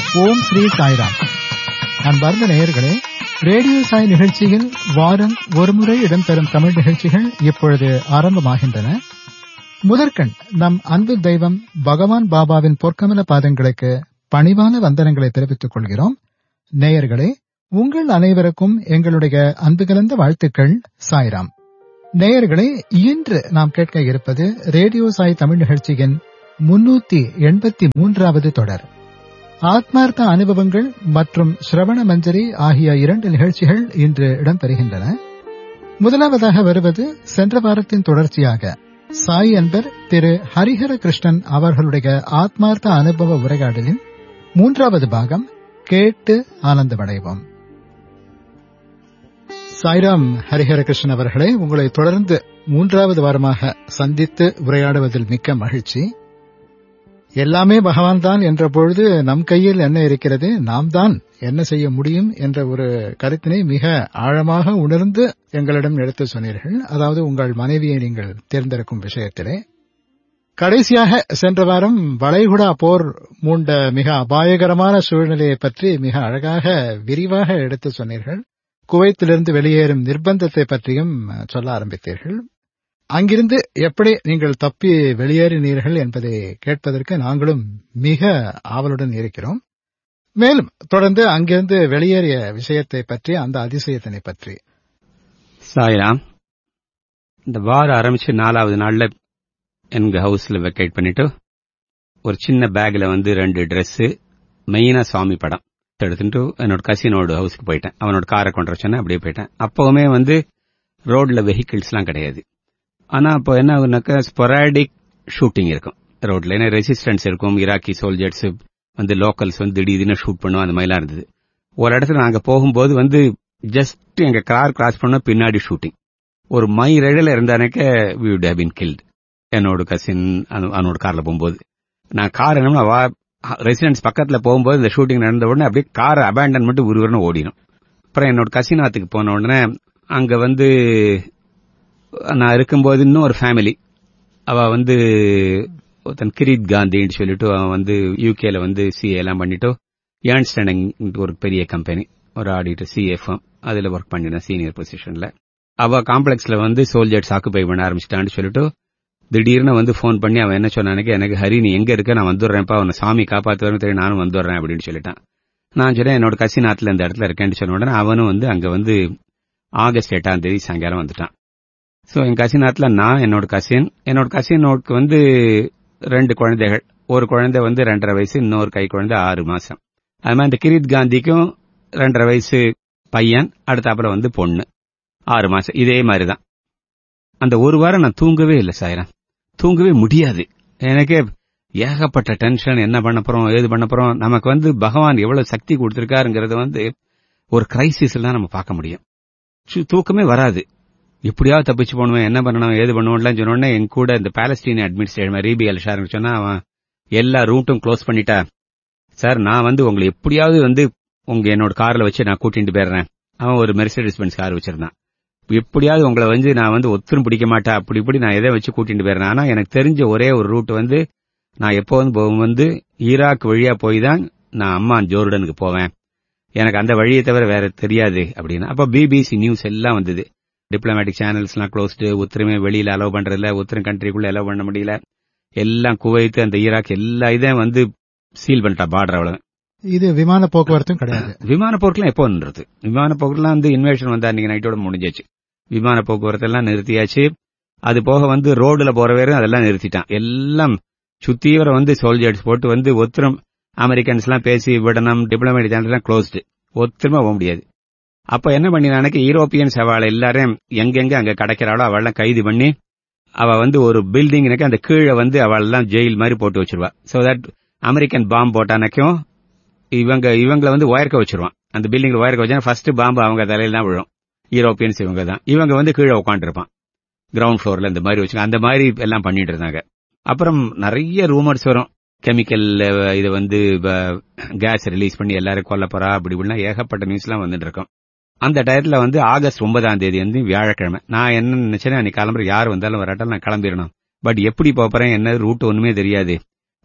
ஓம் ஸ்ரீ சாய்ராம் அன்பார்ந்த நேயர்களே ரேடியோ சாய் நிகழ்ச்சியில் வாரம் ஒருமுறை இடம்பெறும் தமிழ் நிகழ்ச்சிகள் இப்பொழுது ஆரம்பமாகின்றன முதற்கண் நம் அன்பு தெய்வம் பகவான் பாபாவின் பொற்கமல பாதங்களுக்கு பணிவான வந்தனங்களை தெரிவித்துக் கொள்கிறோம் நேயர்களே உங்கள் அனைவருக்கும் எங்களுடைய அன்பு கலந்த வாழ்த்துக்கள் சாய்ராம் நேயர்களே இன்று நாம் கேட்க இருப்பது ரேடியோ சாய் தமிழ் நிகழ்ச்சியின் முன்னூத்தி எண்பத்தி மூன்றாவது தொடர் ஆத்மார்த்த அனுபவங்கள் மற்றும் ஸ்ரவண மஞ்சரி ஆகிய இரண்டு நிகழ்ச்சிகள் இன்று இடம்பெறுகின்றன முதலாவதாக வருவது சென்ற வாரத்தின் தொடர்ச்சியாக சாய் அன்பர் திரு ஹரிஹர கிருஷ்ணன் அவர்களுடைய ஆத்மார்த்த அனுபவ உரையாடலின் மூன்றாவது பாகம் கேட்டு ஆனந்தமடைவோம் சாய்ராம் ஹரிஹர கிருஷ்ணன் அவர்களே உங்களை தொடர்ந்து மூன்றாவது வாரமாக சந்தித்து உரையாடுவதில் மிக்க மகிழ்ச்சி எல்லாமே பகவான் தான் என்ற பொழுது நம் கையில் என்ன இருக்கிறது நாம் தான் என்ன செய்ய முடியும் என்ற ஒரு கருத்தினை மிக ஆழமாக உணர்ந்து எங்களிடம் எடுத்து சொன்னீர்கள் அதாவது உங்கள் மனைவியை நீங்கள் தேர்ந்தெடுக்கும் விஷயத்திலே கடைசியாக சென்ற வாரம் வளைகுடா போர் மூண்ட மிக அபாயகரமான சூழ்நிலையை பற்றி மிக அழகாக விரிவாக எடுத்து சொன்னீர்கள் குவைத்திலிருந்து வெளியேறும் நிர்பந்தத்தை பற்றியும் சொல்ல ஆரம்பித்தீர்கள் அங்கிருந்து எப்படி நீங்கள் தப்பி வெளியேறினீர்கள் என்பதை கேட்பதற்கு நாங்களும் மிக ஆவலுடன் இருக்கிறோம் மேலும் தொடர்ந்து அங்கிருந்து வெளியேறிய விஷயத்தை பற்றி அந்த அதிசயத்தினை பற்றி சாய்ராம் இந்த வாரம் ஆரம்பிச்சு நாலாவது நாள்ல எங்க ஹவுஸ்ல வெக்கேட் பண்ணிட்டு ஒரு சின்ன பேக்ல வந்து ரெண்டு Dress மெயினா சாமி படம் எடுத்துட்டு என்னோட கசினோட ஹவுஸ்க்கு போயிட்டேன் அவனோட காரை கொண்டு வர சொன்னேன் அப்படியே போயிட்டேன் அப்பவுமே வந்து ரோட்ல வெஹிக்கிள்ஸ்லாம் கிடையாது ஆனா அப்போ என்ன ஆகுனாக்கா ஸ்பொராடிக் ஷூட்டிங் இருக்கும் ரோட்ல ஏன்னா ரெசிஸ்டன்ஸ் இருக்கும் ஈராக்கி சோல்ஜர்ஸ் வந்து லோக்கல்ஸ் வந்து திடீர்னு ஷூட் பண்ணுவோம் அந்த மாதிரிலாம் இருந்தது ஒரு இடத்துல நாங்க போகும்போது வந்து ஜஸ்ட் எங்க கார் கிராஸ் பண்ண பின்னாடி ஷூட்டிங் ஒரு மை ரெடில் இருந்தானக்க we would have been killed என்னோட கசின் அவனோட கார்ல போகும்போது நான் கார் என்ன வா ரெசிடென்ஸ் பக்கத்துல போகும்போது இந்த ஷூட்டிங் நடந்த உடனே அப்படியே காரை அபேண்டன் மட்டும் உருவரன்னு ஓடிடும் அப்புறம் என்னோட கசினாத்துக்கு போன உடனே அங்க வந்து நான் இருக்கும்போது இன்னும் ஒரு ஃபேமிலி அவ வந்து ஒருத்தன் கிரீத் காந்தின்னு சொல்லிட்டு அவன் வந்து யூகேல வந்து சிஏ எல்லாம் பண்ணிட்டு ஏர்ன்ஸ்டனிங் ஒரு பெரிய கம்பெனி ஒரு ஆடிட்டர் சிஎஃப்எம் அதுல ஒர்க் பண்ணினேன் சீனியர் பொசிஷன்ல அவ காம்ப்ளெக்ஸ்ல வந்து சோல்ஜர்ஸ் ஆக்குபை பண்ண ஆரம்பிச்சிட்டான்னு சொல்லிட்டு திடீர்னு வந்து ஃபோன் பண்ணி அவன் என்ன சொன்னானுக்கு எனக்கு ஹரி நீ எங்க இருக்க நான் வந்துடுறேன்ப்பா அவனை சாமி காப்பாத்துவாருன்னு தெரியும் நானும் வந்துடுறேன் அப்படின்னு சொல்லிட்டான் நான் சொன்னேன் என்னோட கசினாத்துல இந்த இடத்துல இருக்கேன்னு சொன்ன உடனே அவனும் வந்து அங்க வந்து ஆகஸ்ட் எட்டாம் தேதி சாயங்காலம் வந்துட்டான் ஸோ என் கசினாத்துல நான் என்னோட கசின் என்னோட கசினோக்கு வந்து ரெண்டு குழந்தைகள் ஒரு குழந்தை வந்து ரெண்டரை வயசு இன்னொரு கை குழந்தை ஆறு மாசம் அது மாதிரி இந்த கிரீத் காந்திக்கும் ரெண்டரை வயசு பையன் அடுத்தாப்புல வந்து பொண்ணு ஆறு மாசம் இதே மாதிரி தான் அந்த ஒரு வாரம் நான் தூங்கவே இல்லை சாயிரம் தூங்கவே முடியாது எனக்கே ஏகப்பட்ட டென்ஷன் என்ன பண்ண போறோம் ஏது பண்ண போறோம் நமக்கு வந்து பகவான் எவ்வளவு சக்தி கொடுத்திருக்காருங்கிறத வந்து ஒரு கிரைசிஸ்ல தான் நம்ம பார்க்க முடியும் தூக்கமே வராது எப்படியாவது தப்பிச்சு போகணுமே என்ன பண்ணணும் ஏது பண்ணுவோம்லாம் சொன்ன உடனே என் கூட இந்த பாலஸ்டீன் அட்மினிஸ்ட்ரேஷன் ரீபி அல்ஷார்னு சொன்னா அவன் எல்லா ரூட்டும் க்ளோஸ் பண்ணிட்டா சார் நான் வந்து உங்களை எப்படியாவது வந்து உங்க என்னோட கார்ல வச்சு நான் கூட்டிட்டு போயிடுறேன் அவன் ஒரு மெர்சிடிஸ் பென்ஸ் கார் வச்சிருந்தான் எப்படியாவது உங்களை வந்து நான் வந்து ஒத்துரும் பிடிக்க மாட்டேன் அப்படி இப்படி நான் எதை வச்சு கூட்டிட்டு போயிடுறேன் ஆனா எனக்கு தெரிஞ்ச ஒரே ஒரு ரூட் வந்து நான் எப்போ வந்து போகும் வந்து ஈராக் வழியா போய் தான் நான் அம்மா ஜோர்டனுக்கு போவேன் எனக்கு அந்த வழியை தவிர வேற தெரியாது அப்படின்னு அப்ப பிபிசி நியூஸ் எல்லாம் வந்தது டிப்ளமேட்டிக் சேனல்ஸ்லாம் க்ளோஸ்டு ஒத்துருமே வெளியில அலோவ் பண்றதில்ல ஒத்துரும் கண்ட்ரிக்குள்ள அலோவ் பண்ண முடியல எல்லாம் குவைத்து அந்த ஈராக் எல்லா இதையும் வந்து சீல் பண்ணிட்டா பார்டர் அவ்வளவு இது விமான போக்குவரத்தும் கிடையாது விமான போக்குலாம் எப்போ நின்றது விமான போக்குலாம் வந்து இன்வேஷன் வந்தா அன்னைக்கு நைட்டோட முடிஞ்சாச்சு விமான போக்குவரத்து எல்லாம் நிறுத்தியாச்சு அது போக வந்து ரோடுல போற வேறும் அதெல்லாம் நிறுத்திட்டான் எல்லாம் சுத்தீவிர வந்து சோல்ஜர்ஸ் போட்டு வந்து ஒத்துரும் அமெரிக்கன்ஸ் எல்லாம் பேசி விடணும் டிப்ளமேட்டிக் சேனல் எல்லாம் க்ளோஸ்டு ஒத்துருமா போக முடியாது அப்ப என்ன பண்ணினானுக்கு யூரோப்பியன்ஸ் அவளை எல்லாரும் எங்கெங்க அங்க கிடைக்கிறாளோ அவளெல்லாம் கைது பண்ணி அவ வந்து ஒரு பில்டிங்னுக்கு அந்த கீழே வந்து அவளெல்லாம் ஜெயில் மாதிரி போட்டு வச்சிருவா சோ தட் அமெரிக்கன் பாம்பு போட்டானக்கும் இவங்க இவங்களை வந்து ஒயர்க்க வச்சிருவான் அந்த பில்டிங்ல ஒயர்க்க வச்சா ஃபர்ஸ்ட் பாம்பு அவங்க தலையில தான் விழும் யூரோப்பியன்ஸ் இவங்க தான் இவங்க வந்து கீழே உட்காந்துருப்பான் கிரவுண்ட் ஃப்ளோர்ல இந்த மாதிரி வச்சு அந்த மாதிரி எல்லாம் பண்ணிட்டு இருந்தாங்க அப்புறம் நிறைய ரூமர்ஸ் வரும் கெமிக்கல் இது வந்து கேஸ் ரிலீஸ் பண்ணி எல்லாரும் கொல்ல போறா அப்படி இப்படிலாம் ஏகப்பட்ட நியூஸ் எல்லாம் வந்துட்டு இருக்கோம் அந்த டயத்துல வந்து ஆகஸ்ட் ஒன்பதாம் தேதி வந்து வியாழக்கிழமை நான் என்ன நினைச்சேன்னா அன்னைக்கு கிளம்புற யார் வந்தாலும் வராட்டாலும் நான் கிளம்பிடணும் பட் எப்படி போறேன் என்ன ரூட் ஒண்ணுமே தெரியாது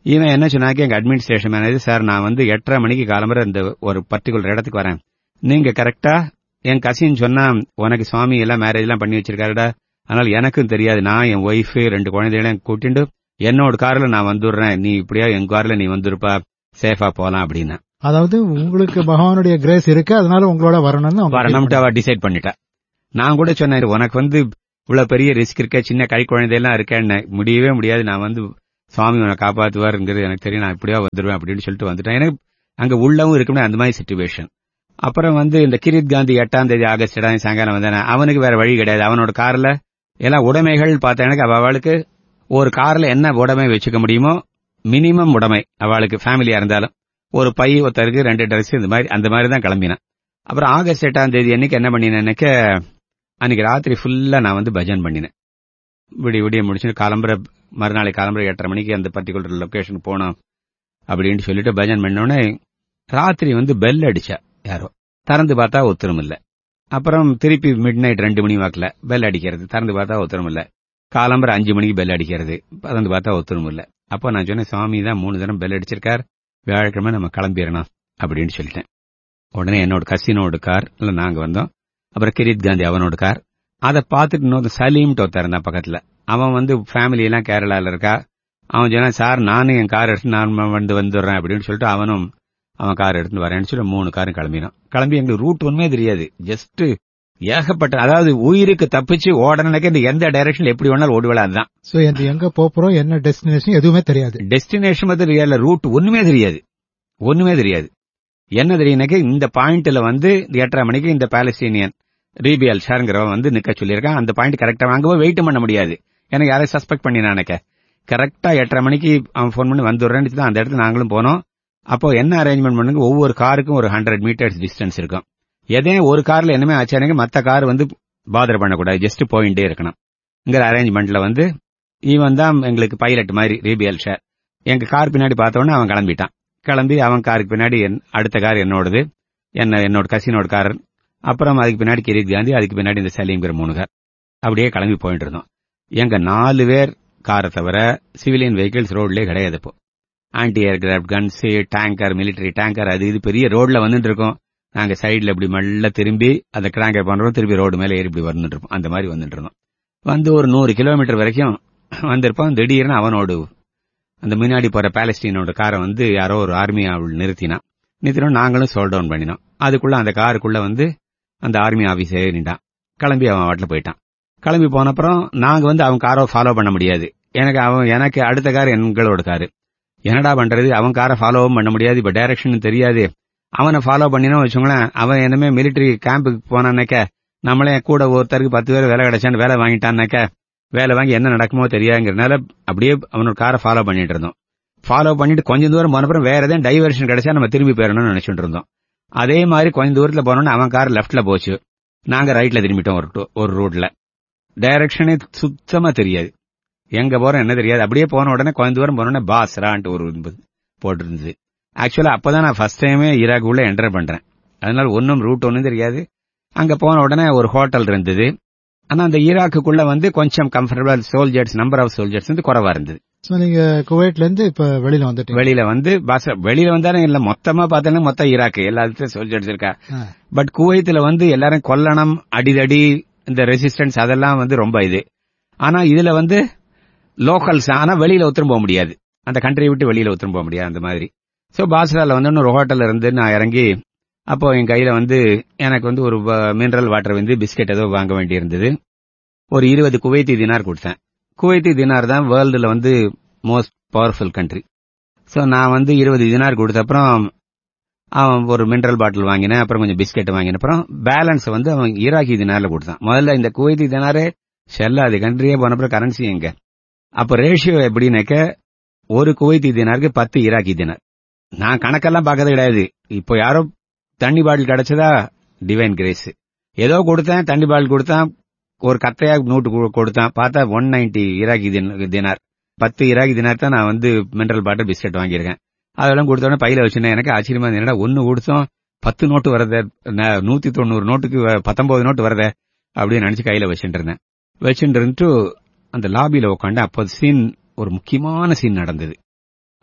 இவன் என்ன சொன்னாக்க எங்க அட்மினிஸ்ட்ரேஷன் மேனேஜர் சார் நான் வந்து எட்டரை மணிக்கு கிளம்புற இந்த ஒரு பர்டிகுலர் இடத்துக்கு வரேன் நீங்க கரெக்டா என் கசின் சொன்னா உனக்கு சுவாமி எல்லாம் மேரேஜ் எல்லாம் பண்ணி வச்சிருக்காருடா அதனால எனக்கும் தெரியாது நான் என் ஒய்ஃப் ரெண்டு குழந்தைகளையும் கூட்டிட்டு என்னோட கார்ல நான் வந்துடுறேன் நீ இப்படியா என் கார்ல நீ வந்துருப்பா சேஃபா போலாம் அப்படின்னு அதாவது உங்களுக்கு பகவானுடைய கிரேஸ் இருக்கு அதனால உங்களோட வரணும்னு அவங்க வரணும்ட்டு அவ டிசைட் பண்ணிட்டா நான் கூட சொன்னேன் உனக்கு வந்து இவ்வளவு பெரிய ரிஸ்க் இருக்க சின்ன கை குழந்தையெல்லாம் இருக்கேன்னு முடியவே முடியாது நான் வந்து சுவாமி உன்னை காப்பாத்துவாருங்கிறது எனக்கு தெரியும் நான் இப்படியா வந்துருவேன் அப்படின்னு சொல்லிட்டு வந்துட்டேன் எனக்கு அங்க உள்ளவும் இருக்குமே அந்த மாதிரி சுச்சுவேஷன் அப்புறம் வந்து இந்த கிரித் காந்தி எட்டாம் தேதி ஆகஸ்ட் எட்டாம் தேதி சாயங்காலம் வந்தானே அவனுக்கு வேற வழி கிடையாது அவனோட கார்ல எல்லாம் உடைமைகள் பார்த்த எனக்கு அவளுக்கு ஒரு கார்ல என்ன உடைமை வச்சுக்க முடியுமோ மினிமம் உடைமை அவளுக்கு ஃபேமிலியா இருந்தாலும் ஒரு பை ஒருத்தருக்கு ரெண்டு ட்ரெஸ் இந்த மாதிரி அந்த மாதிரி தான் கிளம்பினேன் அப்புறம் ஆகஸ்ட் எட்டாம் தேதி அன்னைக்கு என்ன பண்ணினேன்னாக்க அன்னைக்கு ராத்திரி ஃபுல்லா நான் வந்து பஜன் பண்ணினேன் விடிய விடிய முடிச்சுட்டு காலம்புற மறுநாளை காலம்புற எட்டரை மணிக்கு அந்த பர்டிகுலர் லொகேஷன் போனோம் அப்படின்னு சொல்லிட்டு பஜன் பண்ணோடனே ராத்திரி வந்து பெல் அடிச்சா யாரோ திறந்து பார்த்தா ஒத்துரும் இல்ல அப்புறம் திருப்பி மிட் நைட் ரெண்டு மணி வாக்குல பெல் அடிக்கிறது திறந்து பார்த்தா ஒத்துரும் இல்ல காலம்புற அஞ்சு மணிக்கு பெல் அடிக்கிறது திறந்து பார்த்தா ஒத்துரும் இல்ல அப்போ நான் சொன்னேன் சுவாமி தான் மூணு தினம் பெல் அடிச்சிருக்கார் வியாழக்கிழமை நம்ம கிளம்பிடணும் அப்படின்னு சொல்லிட்டேன் உடனே என்னோட கசினோட கார் இல்ல நாங்க வந்தோம் அப்புறம் கிரீத் காந்தி அவனோட கார் அதை பார்த்துட்டு இன்னொரு சலீம்ட்டு ஒருத்தர் இருந்தான் பக்கத்துல அவன் வந்து ஃபேமிலி எல்லாம் கேரளால இருக்கா அவன் சொன்னா சார் நானும் என் கார் எடுத்து நான் வந்து வந்துடுறேன் அப்படின்னு சொல்லிட்டு அவனும் அவன் கார் எடுத்துட்டு வரேன்னு சொல்லி மூணு காரும் கிளம்பினான் கிளம்பி எங்களுக்கு ரூட் ஒண்ணுமே தெரியாது ஜஸ்ட் ஏகப்பட்ட அதாவது உயிருக்கு தப்பிச்சு ஓடணுக்கு இந்த எந்த டைரக்ஷன்ல எப்படி வேணாலும் ஓடுவேல அதுதான் சோ இது எங்க போறோம் என்ன டெஸ்டினேஷன் எதுவுமே தெரியாது டெஸ்டினேஷன் வந்து ரியல் ரூட் ஒண்ணுமே தெரியாது ஒண்ணுமே தெரியாது என்ன தெரியுனாக்க இந்த பாயிண்ட்ல வந்து எட்டரை மணிக்கு இந்த பாலஸ்தீனியன் ரீபியல் ஷாருங்கிறவன் வந்து நிக்க சொல்லியிருக்கான் அந்த பாயிண்ட் கரெக்டா அங்க போய் வெயிட் பண்ண முடியாது எனக்கு யாரையும் சஸ்பெக்ட் பண்ணி நினைக்க கரெக்டா எட்டரை மணிக்கு அவன் ஃபோன் பண்ணி வந்துடுறேன்னு தான் அந்த இடத்துல நாங்களும் போனோம் அப்போ என்ன அரேஞ்ச்மெண்ட் பண்ணுங்க ஒவ்வொரு காருக்கும் ஒரு ஹண்ட்ரட் மீட்டர்ஸ் டிஸ்டன்ஸ் இருக்கும் எதே ஒரு கார்ல என்னமே ஆச்சாரிங்க மத்த கார் வந்து பாதர் பண்ணக்கூடாது ஜஸ்ட் போயிட்டே இருக்கணும் இங்கிற அரேஞ்ச்மெண்ட்ல வந்து இவன் தான் எங்களுக்கு பைலட் மாதிரி ரீபியல் ஷேர் எங்க கார் பின்னாடி பார்த்தோன்னே அவன் கிளம்பிட்டான் கிளம்பி அவன் காருக்கு பின்னாடி அடுத்த கார் என்னோடது என்ன என்னோட கசினோட கார் அப்புறம் அதுக்கு பின்னாடி கிரீத் காந்தி அதுக்கு பின்னாடி இந்த சலீம்ங்கிற மூணு கார் அப்படியே கிளம்பி போயிட்டு இருந்தோம் எங்க நாலு பேர் காரை தவிர சிவிலியன் வெஹிக்கிள்ஸ் ரோட்லயே கிடையாது இப்போ anti aircraft guns tanker military tanker அது இது பெரிய ரோட்ல வந்துட்டு இருக்கோம் நாங்க சைடுல இப்படி மெல்ல திரும்பி அந்த கிராங்கர் பண்றோம் திருப்பி ரோடு மேல ஏறி இப்படி வந்துட்டு இருப்போம் அந்த மாதிரி வந்துட்டு இருந்தோம் வந்து ஒரு நூறு கிலோமீட்டர் வரைக்கும் வந்திருப்போம் திடீர்னு அவனோடு அந்த முன்னாடி போற பாலஸ்டீனோட காரை வந்து யாரோ ஒரு ஆர்மி அவள் நிறுத்தினான் நிறுத்தினோம் நாங்களும் சோல் டவுன் பண்ணினோம் அதுக்குள்ள அந்த காருக்குள்ள வந்து அந்த ஆர்மி ஆபீஸ் ஏறிட்டான் கிளம்பி அவன் வாட்டில் போயிட்டான் கிளம்பி போனப்புறம் நாங்க வந்து அவன் காரை ஃபாலோ பண்ண முடியாது எனக்கு அவன் எனக்கு அடுத்த கார் எங்களோட காரு என்னடா பண்றது அவன் காரை ஃபாலோவும் பண்ண முடியாது இப்ப டைரக்ஷன் தெரியாது அவனை ஃபாலோ பண்ணினோம் வச்சுங்களேன் அவன் என்னமே மிலிட்டரி கேம்புக்கு போனான்னாக்க நம்மளே கூட ஒருத்தருக்கு பத்து பேர் வேலை கிடைச்சான்னு வேலை வாங்கிட்டான்னாக்க வேலை வாங்கி என்ன நடக்குமோ தெரியாதுங்கிறனால அப்படியே அவனோட காரை ஃபாலோ பண்ணிட்டு இருந்தோம் ஃபாலோ பண்ணிட்டு கொஞ்சம் தூரம் போனப்புறம் வேற எதாவது டைவர்ஷன் கிடைச்சா நம்ம திரும்பி போயிடணும்னு நினைச்சிட்டு இருந்தோம் அதே மாதிரி கொஞ்சம் தூரத்துல போனோம்னு அவன் கார் லெஃப்ட்ல போச்சு நாங்க ரைட்ல திரும்பிட்டோம் ஒரு டு- ஒரு ரோட்ல டைரக்ஷனே சுத்தமா தெரியாது எங்க போறோம் என்ன தெரியாது அப்படியே போன உடனே கொஞ்ச தூரம் போன உடனே பாஸ்ரான்ட்டு ஒரு இது போட்டிருந்தது ஆக்சுவலா அப்பதான் நான் ஃபர்ஸ்ட் டைமே ஈராக் உள்ள என்டர் பண்றேன் அதனால ஒன்னும் ரூட் ஒன்னும் தெரியாது அங்க போன உடனே ஒரு ஹோட்டல் இருந்தது ஆனா அந்த ஈராக்குக்குள்ள வந்து கொஞ்சம் comfortable soldiers number of soldiers வந்து குறைவா இருந்தது சோ நீங்க குவைட்ல இருந்து இப்ப வெளியில வந்துட்டீங்க வெளியில வந்து பஸ் வெளியில வந்தாலும் இல்ல மொத்தமா பார்த்தா மொத்த ஈராக்கு எல்லாத்துலயும் சோல்ஜர்ஸ் இருக்கா ஆ. பட் குவைத்துல வந்து எல்லாரும் கொல்லணும் அடிதடி இந்த ரெசிஸ்டன்ஸ் அதெல்லாம் வந்து ரொம்ப இது ஆனா இதுல வந்து லோக்கல்ஸ் ஆனா வெளியில ஒத்துரும் போக முடியாது அந்த கண்ட்ரியை விட்டு வெளியில ஒத்துரும் போக முடியாது அந்த மாதிரி சோ பாஸ்ரால வந்து ஒரு ஹோட்டல்ல இருந்து நான் இறங்கி அப்போ என் கையில வந்து எனக்கு வந்து ஒரு மினரல் வாட்டர் வந்து பிஸ்கெட் ஏதோ வாங்க வேண்டியிருந்தது ஒரு இருபது குவைத்தி தினார் கொடுத்தேன் குவைத்தி தினார் தான் வேர்ல்டுல வந்து மோஸ்ட் பவர்ஃபுல் கண்ட்ரி சோ நான் வந்து இருபது தினார் கொடுத்த அப்புறம் அவன் ஒரு மினரல் பாட்டில் வாங்கினேன் அப்புறம் கொஞ்சம் பிஸ்கெட் வாங்கின அப்புறம் பேலன்ஸ் வந்து அவன் ஈராக்கி தினார்ல கொடுத்தான் முதல்ல இந்த குவைத்தி தினாரே செல்லாது கண்ட்ரியே போன அப்புறம் கரன்சி எங்க அப்ப ரேஷியோ எப்படின்னாக்க ஒரு குவைத்தி தினாருக்கு பத்து ஈராக்கி தினார் நான் கணக்கெல்லாம் பார்க்கறது கிடையாது இப்போ யாரோ தண்ணி பாட்டில் கிடைச்சதா டிவைன் கிரேஸ் ஏதோ கொடுத்தேன் தண்ணி பாட்டில் கொடுத்தான் ஒரு கத்தையா நோட்டு கு- கொடுத்தான் பார்த்தா ஒன் நைன்டி ஈராக்கி தின- தினார் பத்து ஈராக்கி தினார் தான் நான் வந்து மினரல் பாட்டில் பிஸ்கெட் வாங்கியிருக்கேன் அதெல்லாம் கொடுத்த உடனே பையில வச்சிருந்தேன் எனக்கு ஆச்சரியமா இருந்தது. என்னடா ஒன்னு கொடுத்தோம் பத்து நோட்டு வரதே ந- நூத்தி தொண்ணூறு நோட்டுக்கு வ- பத்தொன்பது நோட்டு வரதே அப்படின்னு நினைச்சு கையில வச்சுட்டு இருந்தேன் வச்சுட்டு இருந்துட்டு அந்த லாபியில உட்காந்து அப்போ சீன் ஒரு முக்கியமான சீன் நடந்தது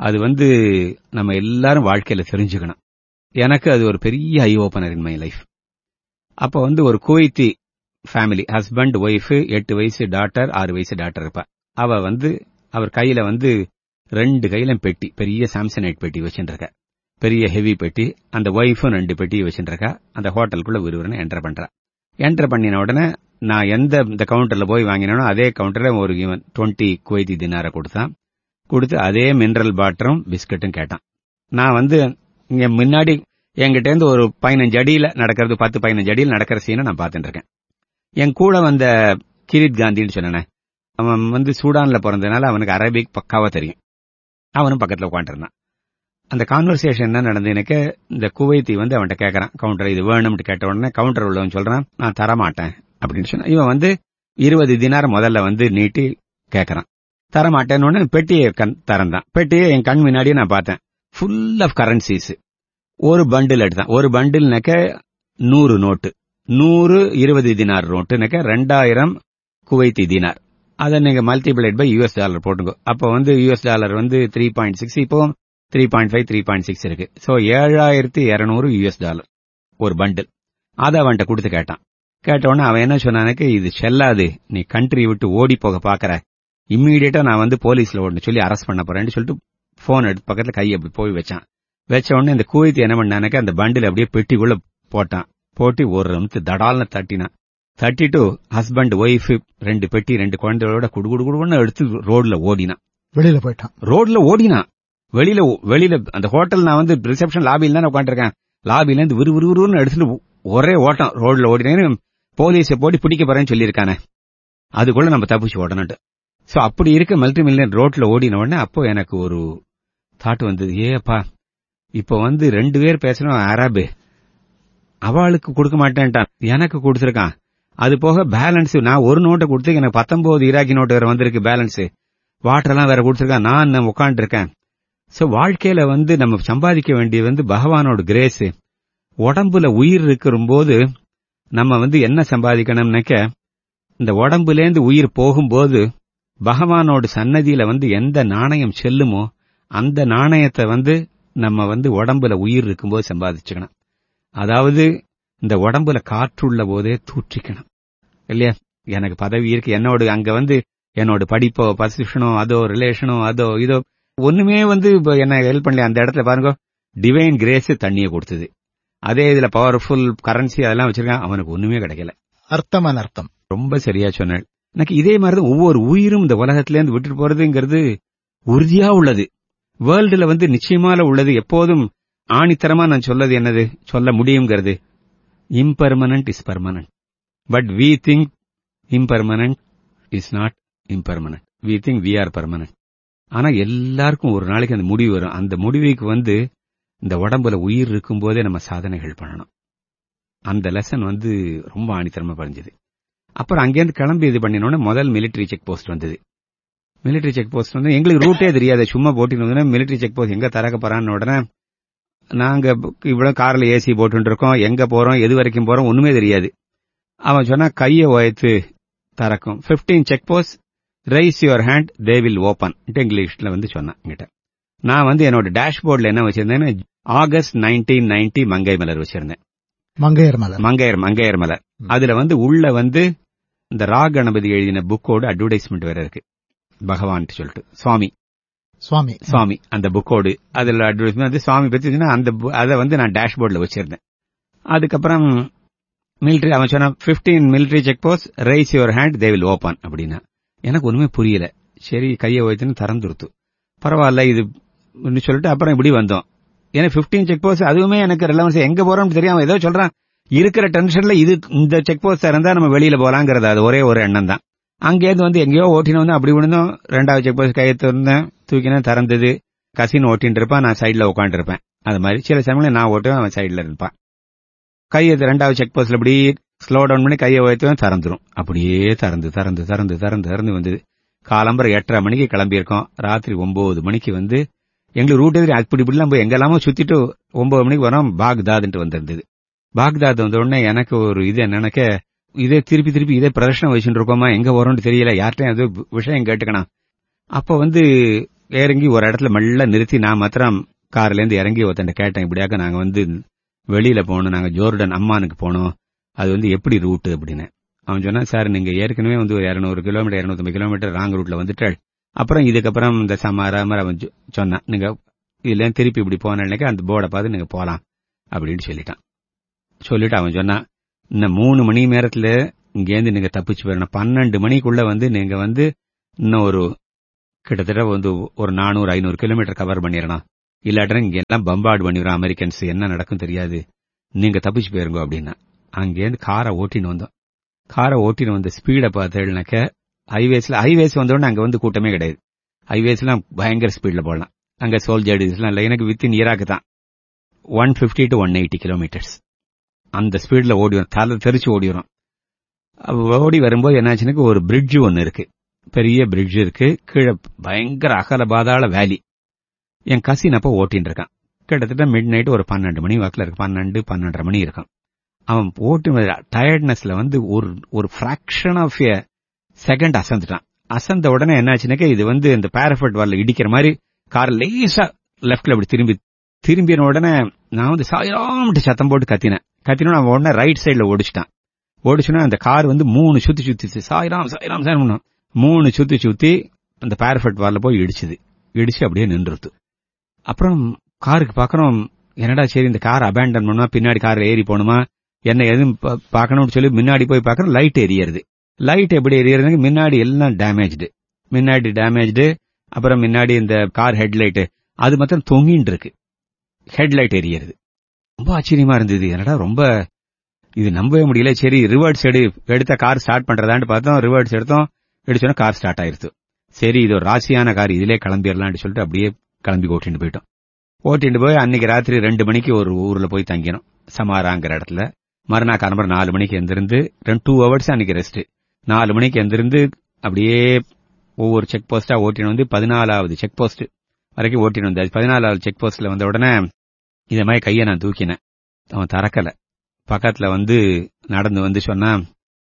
அது வந்து நம்ம எல்லாரும் வாழ்க்கையில தெரிஞ்சுக்கணும் எனக்கு அது ஒரு பெரிய eye opener in my life அப்ப வந்து ஒரு குவைத்தி ஃபேமிலி ஹஸ்பண்ட் ஒய்ஃப் எட்டு வயசு டாட்டர் ஆறு வயசு டாட்டர் இருப்பா அவ வந்து அவர் கையில வந்து ரெண்டு கையில பெட்டி பெரிய சாம்சனைட் பெட்டி வச்சுருக்க பெரிய ஹெவி பெட்டி அந்த ஒய்ஃபும் ரெண்டு பெட்டியை வச்சுருக்கா அந்த ஹோட்டலுக்குள்ள விறுவிறுன்னு என்டர் பண்றா என்டர் பண்ணின உடனே நான் எந்த இந்த கவுண்டர்ல போய் வாங்கினோ அதே கவுண்டர்ல ஒரு டுவெண்ட்டி குவைத்தி தினாரை கொடுத்தான் கொடுத்து அதே மினரல் பாட்டரும் பிஸ்கட்டும் கேட்டான் நான் வந்து இங்க முன்னாடி என்கிட்ட இருந்து ஒரு பதினஞ்சு அடியில நடக்கிறது பத்து பதினஞ்சு அடியில் நடக்கிற சீனை நான் பார்த்துட்டு இருக்கேன் என் கூட வந்த கிரித் காந்தின்னு சொன்னேன் அவன் வந்து சூடான்ல பிறந்ததுனால அவனுக்கு அரபிக் பக்காவா தெரியும் அவனும் பக்கத்துல உட்காந்துருந்தான் அந்த கான்வர்சேஷன் என்ன நடந்து எனக்கு இந்த குவைத்தி வந்து அவன்கிட்ட கேட்கறான் கவுண்டர் இது வேணும்னு கேட்ட உடனே கவுண்டர் உள்ளவன் சொல்றான் நான் தரமாட்டேன் அப்படின்னு சொன்னா இவன் வந்து இருபது தினார் முதல்ல வந்து நீட்டி கேட்கறான் தரமாட்டேன்னு உடனே பெட்டியை கண் திறந்தான் பெட்டியை என் கண் முன்னாடியே நான் பார்த்தேன் ஃபுல் ஆஃப் கரன்சிஸ் ஒரு பண்டில் எடுத்தான் ஒரு பண்டில்னாக்க நூறு நோட்டு நூறு இருபது தினார் நோட்டுனாக்க ரெண்டாயிரம் குவைத்தி தினார் அதை நீங்க மல்டிபிளைட் பை யூஎஸ் டாலர் போட்டுங்க அப்போ வந்து யூஎஸ் டாலர் வந்து த்ரீ பாயிண்ட் சிக்ஸ் இப்போ three point five three point six இருக்கு ஸோ ஏழாயிரத்தி இருநூறு யூஎஸ் டாலர் ஒரு பண்டில் அதை அவன்கிட்ட கொடுத்து கேட்டான் கேட்டவுடனே அவன் என்ன சொன்னானுக்கு இது செல்லாது நீ கண்ட்ரி விட்டு ஓடி போக பாக்குற இம்மீடியட்டா நான் வந்து போலீஸ்ல ஒன்று சொல்லி அரெஸ்ட் பண்ண போறேன்னு சொல்லிட்டு போன் எடுத்து பக்கத்துல கையை அப்படி போய் வச்சான் வச்ச உடனே இந்த குவைத்து என்ன பண்ணானாக்க அந்த பண்டில் அப்படியே பெட்டிக்குள்ள போட்டான் போட்டு ஒரு நிமிஷம் தடால்னு தட்டினான் தட்டிட்டு ஹஸ்பண்ட் ஒய்ஃப் ரெண்டு பெட்டி ரெண்டு குழந்தைகளோட குடு குடு குடுன்னு எடுத்து ரோட்ல ஓடினான் வெளியில போயிட்டான் ரோட்ல ஓடினான் வெளியில வெளியில அந்த ஹோட்டல் நான் வந்து ரிசப்ஷன் லாபியில் தான் உட்காந்துருக்கேன் லாபில இருந்து விறு விறுவிறுன்னு எடுத்துட்டு ஒரே ஓட்டம் ரோட்ல ஓடினேன்னு போலீஸை போட்டு பிடிக்க போறேன்னு சொல்லியிருக்கானே அதுக்குள்ள நம்ம தப்பிச்சு ஓடணும்ட்டு சோ அப்படி இருக்க மல்டி மில்லியன் ரோட்ல ஓடின உடனே அப்போ எனக்கு ஒரு தாட் வந்தது ஏப்பா இப்ப வந்து ரெண்டு பேர் பேசணும் அரபு அவளுக்கு கொடுக்க மாட்டேன்ட்டான் எனக்கு கொடுத்துருக்கான் அது போக பேலன்ஸ் நான் ஒரு நோட்டை கொடுத்து எனக்கு பத்தொன்பது ஈராக்கி நோட்டு வேற வந்திருக்கு பேலன்ஸ் வாட்டர் எல்லாம் வேற கொடுத்துருக்கான் நான் உட்காந்து இருக்கேன் சோ வாழ்க்கையில வந்து நம்ம சம்பாதிக்க வேண்டியது வந்து பகவானோட கிரேஸ் உடம்புல உயிர் இருக்கிற போது நம்ம வந்து என்ன சம்பாதிக்கணும்னாக்க இந்த உடம்புலேருந்து உயிர் போகும்போது பகவானோட சன்னதியில வந்து எந்த நாணயம் செல்லுமோ அந்த நாணயத்தை வந்து நம்ம வந்து உடம்புல உயிர் இருக்கும்போது சம்பாதிச்சுக்கணும் அதாவது இந்த உடம்புல காற்றுள்ள போதே தூற்றிக்கணும் இல்லையா எனக்கு பதவி இருக்கு என்னோட அங்க வந்து என்னோட படிப்போ பசிஷனோ அதோ ரிலேஷனோ அதோ இதோ ஒண்ணுமே வந்து இப்ப என்ன ஹெல்ப் பண்ணல அந்த இடத்துல பாருங்க டிவைன் கிரேஸ் தண்ணியை கொடுத்தது அதே இதுல பவர்ஃபுல் கரன்சி அதெல்லாம் வச்சிருக்கான் அவனுக்கு ஒண்ணுமே கிடைக்கல அர்த்தம் அனர்த்தம் ரொம்ப சரியா சொன்னாள் எனக்கு இதே மாதிரி ஒவ்வொரு உயிரும் இந்த உலகத்துல இருந்து விட்டுட்டு போறதுங்கிறது உறுதியா உள்ளது வேர்ல்டுல வந்து நிச்சயமால உள்ளது எப்போதும் ஆணித்தரமா நான் சொல்லது என்னது சொல்ல முடியுங்கிறது impermanent is permanent but we think impermanent is not impermanent we think we are permanent ஆனா எல்லாருக்கும் ஒரு நாளைக்கு அந்த முடிவு வரும் அந்த முடிவுக்கு வந்து இந்த உடம்புல உயிர் இருக்கும் போதே நம்ம சாதனைகள் பண்ணணும் அந்த லெசன் வந்து ரொம்ப ஆணித்தரமா பதிஞ்சது அப்புறம் அங்கேருந்து கிளம்பி இது பண்ணினோட முதல் மிலிட்டரி செக் போஸ்ட் வந்தது மிலிட்டரி செக் போஸ்ட் வந்து எங்களுக்கு ரூட்டே தெரியாது சும்மா போட்டின்னு மிலிட்டரி செக் போஸ்ட் எங்க திறக்க போறான்னு உடனே நாங்க இவ்வளவு கார்ல ஏசி போட்டு இருக்கோம் எங்க போறோம் எது வரைக்கும் போறோம் ஒண்ணுமே தெரியாது அவன் சொன்னா கையை உயர்த்து திறக்கும் fifteen check post raise your hand they will open இங்கிலீஷ்ல வந்து சொன்னான் என்கிட்ட நான் வந்து என்னோட டேஷ்போர்ட்ல என்ன வச்சிருந்தேன் ஆகஸ்ட் நைன்டீன் நைன்டி மங்கை மலர் வச்சிருந்தேன் மங்கையர் மலர் மங்கையர் மங்கையர் மலர் அதுல வந்து உள்ள வந்து இந்த ரா கணபதி எழுதின புக்கோட அட்வர்டைஸ்மெண்ட் வேற இருக்கு பகவான் சொல்லிட்டு சுவாமி சுவாமி சுவாமி அந்த புக்கோடு அதுல அட்வர்டைஸ்மெண்ட் வந்து சுவாமி பத்தி அந்த அதை வந்து நான் டேஷ்போர்ட்ல வச்சிருந்தேன் அதுக்கப்புறம் மிலிட்டரி அவன் சொன்னா fifteen military check post raise your hand they will open அப்படின்னா எனக்கு ஒண்ணுமே புரியல சரி கையை வைத்துன்னு திறந்துருத்து பரவாயில்ல இது சொல்லிட்டு அப்புறம் இப்படி வந்தோம் ஏன்னா பிப்டீன் செக் போஸ்ட் அதுவுமே எனக்கு ரிலவன்ஸ் எங்க போறோம்னு தெரியாம ஏதோ சொல்றான் இருக்கிற டென்ஷன்ல இது இந்த செக் போஸ்ட் இருந்தா நம்ம வெளியில போலாங்கிறது அது ஒரே ஒரு எண்ணம் தான் அங்கேருந்து வந்து எங்கேயோ ஓட்டின வந்து அப்படி விழுந்தோம் ரெண்டாவது செக் போஸ்ட் கையை திறந்தேன் தூக்கினேன் திறந்தது கசின் ஓட்டின்னு இருப்பான் நான் சைட்ல உட்காந்து இருப்பேன் அது மாதிரி சில சமயம் நான் ஓட்டுவேன் அவன் சைட்ல இருப்பான் கையை ரெண்டாவது செக் போஸ்ட்ல இப்படி ஸ்லோ டவுன் பண்ணி கையை உயர்த்துவேன் திறந்துரும் அப்படியே திறந்து திறந்து திறந்து திறந்து திறந்து வந்தது காலம்பரை எட்டரை மணிக்கு கிளம்பியிருக்கோம் ராத்திரி ஒன்பது மணிக்கு வந்து எங்களுக்கு ரூட் எதிரி அப்படி இப்படிலாம் போய் எங்கெல்லாமோ சுத்திட்டு ஒன்பது மணிக்கு வரோம் பாக்தாத்ன்ட்டு வந்திருந்தது பாக்தாத் வந்த உடனே எனக்கு ஒரு இது என்னன்னாக்க இதே திருப்பி திருப்பி இதே பிரதர்ஷனம் வச்சுட்டு இருக்கோமா எங்க வரோம்னு தெரியல யார்கிட்டயும் அது விஷயம் கேட்டுக்கணும் அப்ப வந்து இறங்கி ஒரு இடத்துல மெல்ல நிறுத்தி நான் மாத்திரம் கார்ல இருந்து இறங்கி ஒருத்தன் கேட்டேன் இப்படியாக்க நாங்க வந்து வெளியில போகணும் நாங்க ஜோர்டன் அம்மானுக்கு போனோம் அது வந்து எப்படி ரூட் அப்படின்னு அவன் சொன்னா சார் நீங்க ஏற்கனவே வந்து ஒரு இருநூறு கிலோமீட்டர் இருநூத்தம்பது கிலோமீட்டர் ராங் ரூட்ல வந்துட்டாள் அப்புறம் இதுக்கப்புறம் இந்த சமாரா மாதிரி அவன் சொ- சொன்னான் நீங்க இதுல திருப்பி இப்படி போனேன்னாக்க அந்த போர்டை பார்த்து நீங்க போலாம் அப்படின்னு சொல்லிட்டான் சொல்லிட்டு அவன் சொன்னான் இன்னும் மூணு மணி நேரத்துல இங்கேருந்து நீங்க தப்பிச்சு போயிடணும் பன்னெண்டு மணிக்குள்ள வந்து நீங்க வந்து இன்னும் ஒரு கிட்டத்தட்ட வந்து ஒரு நானூறு ஐநூறு கிலோமீட்டர் கவர் பண்ணிடணும் இல்லாட்டா இங்க எல்லாம் பம்பார்டு பண்ணிடுறோம் அமெரிக்கன்ஸ் என்ன நடக்கும் தெரியாது நீங்க தப்பிச்சு போயிருங்க அப்படின்னா அங்கேருந்து காரை ஓட்டின்னு வந்தோம் காரை ஓட்டின்னு வந்த ஸ்பீடை பார்த்தேன்னாக்க ஹைவேஸ்ல ஹைவேஸ் வந்தோடனே அங்க வந்து கூட்டமே கிடையாது ஹைவேஸ்லாம் பயங்கர ஸ்பீட்ல போடலாம் அங்க சோல்ஜர்டிஸ்லாம் இல்லை எனக்கு வித்தின் ஈராக்கு தான் one fifty to one eighty kilometres அந்த ஸ்பீட்ல ஓடி வரும் தலை தெரிச்சு ஓடி வரும் அப்ப ஓடி வரும்போது என்னாச்சுன்னா ஒரு பிரிட்ஜ் ஒன்னு இருக்கு பெரிய பிரிட்ஜ் இருக்கு கீழே பயங்கர அகல பாதாள வேலி என் கசின் அப்ப ஓட்டின்னு இருக்கான் கிட்டத்தட்ட மிட் நைட் ஒரு பன்னெண்டு மணி வாக்குல இருக்கு பன்னெண்டு பன்னெண்டரை மணி இருக்கும் அவன் ஓட்டு டயர்ட்னஸ்ல வந்து ஒரு ஒரு ஃபிராக்ஷன் ஆஃப் எ செகண்ட் அசந்துட்டான் அசந்த உடனே என்னாச்சுனாக்க இது வந்து இந்த பேரஃபட் வால்ல இடிக்கிற மாதிரி கார் லேசா லெஃப்ட்ல அப்படி திரும்பி திரும்பின உடனே நான் வந்து சாயிராமட்டு சத்தம் போட்டு கத்தினேன் கத்தினோட அவன் உடனே ரைட் சைடுல ஓடிச்சிட்டான் ஓடிச்சுன்னா அந்த கார் வந்து மூணு சுத்தி சுத்திச்சு சாயிராம் சாயிராம் சாயிரம் மூணு சுத்தி சுத்தி அந்த பேரஃபட் வால்ல போய் இடிச்சுது இடிச்சு அப்படியே நின்றுது அப்புறம் காருக்கு பார்க்கறோம் என்னடா சரி இந்த கார் அபேண்டன் பண்ணுமா பின்னாடி கார்ல ஏறி போகணுமா என்ன எதுவும் பா- பார்க்கணும்னு சொல்லி முன்னாடி போய் பார்க்கறோம் லைட் எரியறது லைட் எப்படி எரியறதுக்கு முன்னாடி எல்லாம் டேமேஜ்டு முன்னாடி டேமேஜ்டு அப்புறம் முன்னாடி இந்த கார் ஹெட்லைட் அது மாத்திரம் தொங்கின்னு இருக்கு ஹெட்லைட் எரியறது ரொம்ப ஆச்சரியமா இருந்தது என்னடா ரொம்ப இது நம்பவே முடியல சரி ரிவர்ட்ஸ் எடு எடுத்த கார் ஸ்டார்ட் பண்றதான்னு பார்த்தோம் ரிவர்ட்ஸ் எடுத்தோம் எடுச்சோன்னா கார் ஸ்டார்ட் ஆயிருச்சு சரி இது ஒரு ராசியான கார் இதிலே கிளம்பிடலாம்னு சொல்லிட்டு அப்படியே கிளம்பி ஓட்டிட்டு போயிட்டோம் ஓட்டிட்டு போய் அன்னைக்கு ராத்திரி ரெண்டு மணிக்கு ஒரு ஊர்ல போய் தங்கினோம் சமாராங்கிற இடத்துல மறுநாள் கிளம்புற நாலு மணிக்கு எந்திருந்து ரெண்டு டூ ஹவர்ஸ் அன்னைக்கு ரெஸ்ட் நாலு மணிக்கு எந்திருந்து அப்படியே ஒவ்வொரு செக் போஸ்டா ஓட்டின்னு வந்து பதினாலாவது செக் போஸ்ட் வரைக்கும் ஓட்டின்னு வந்தாச்சு பதினாலாவது செக் போஸ்ட்ல வந்த உடனே இத மாதிரி கையை நான் தூக்கினேன் அவன் திறக்கல பக்கத்துல வந்து நடந்து வந்து சொன்னா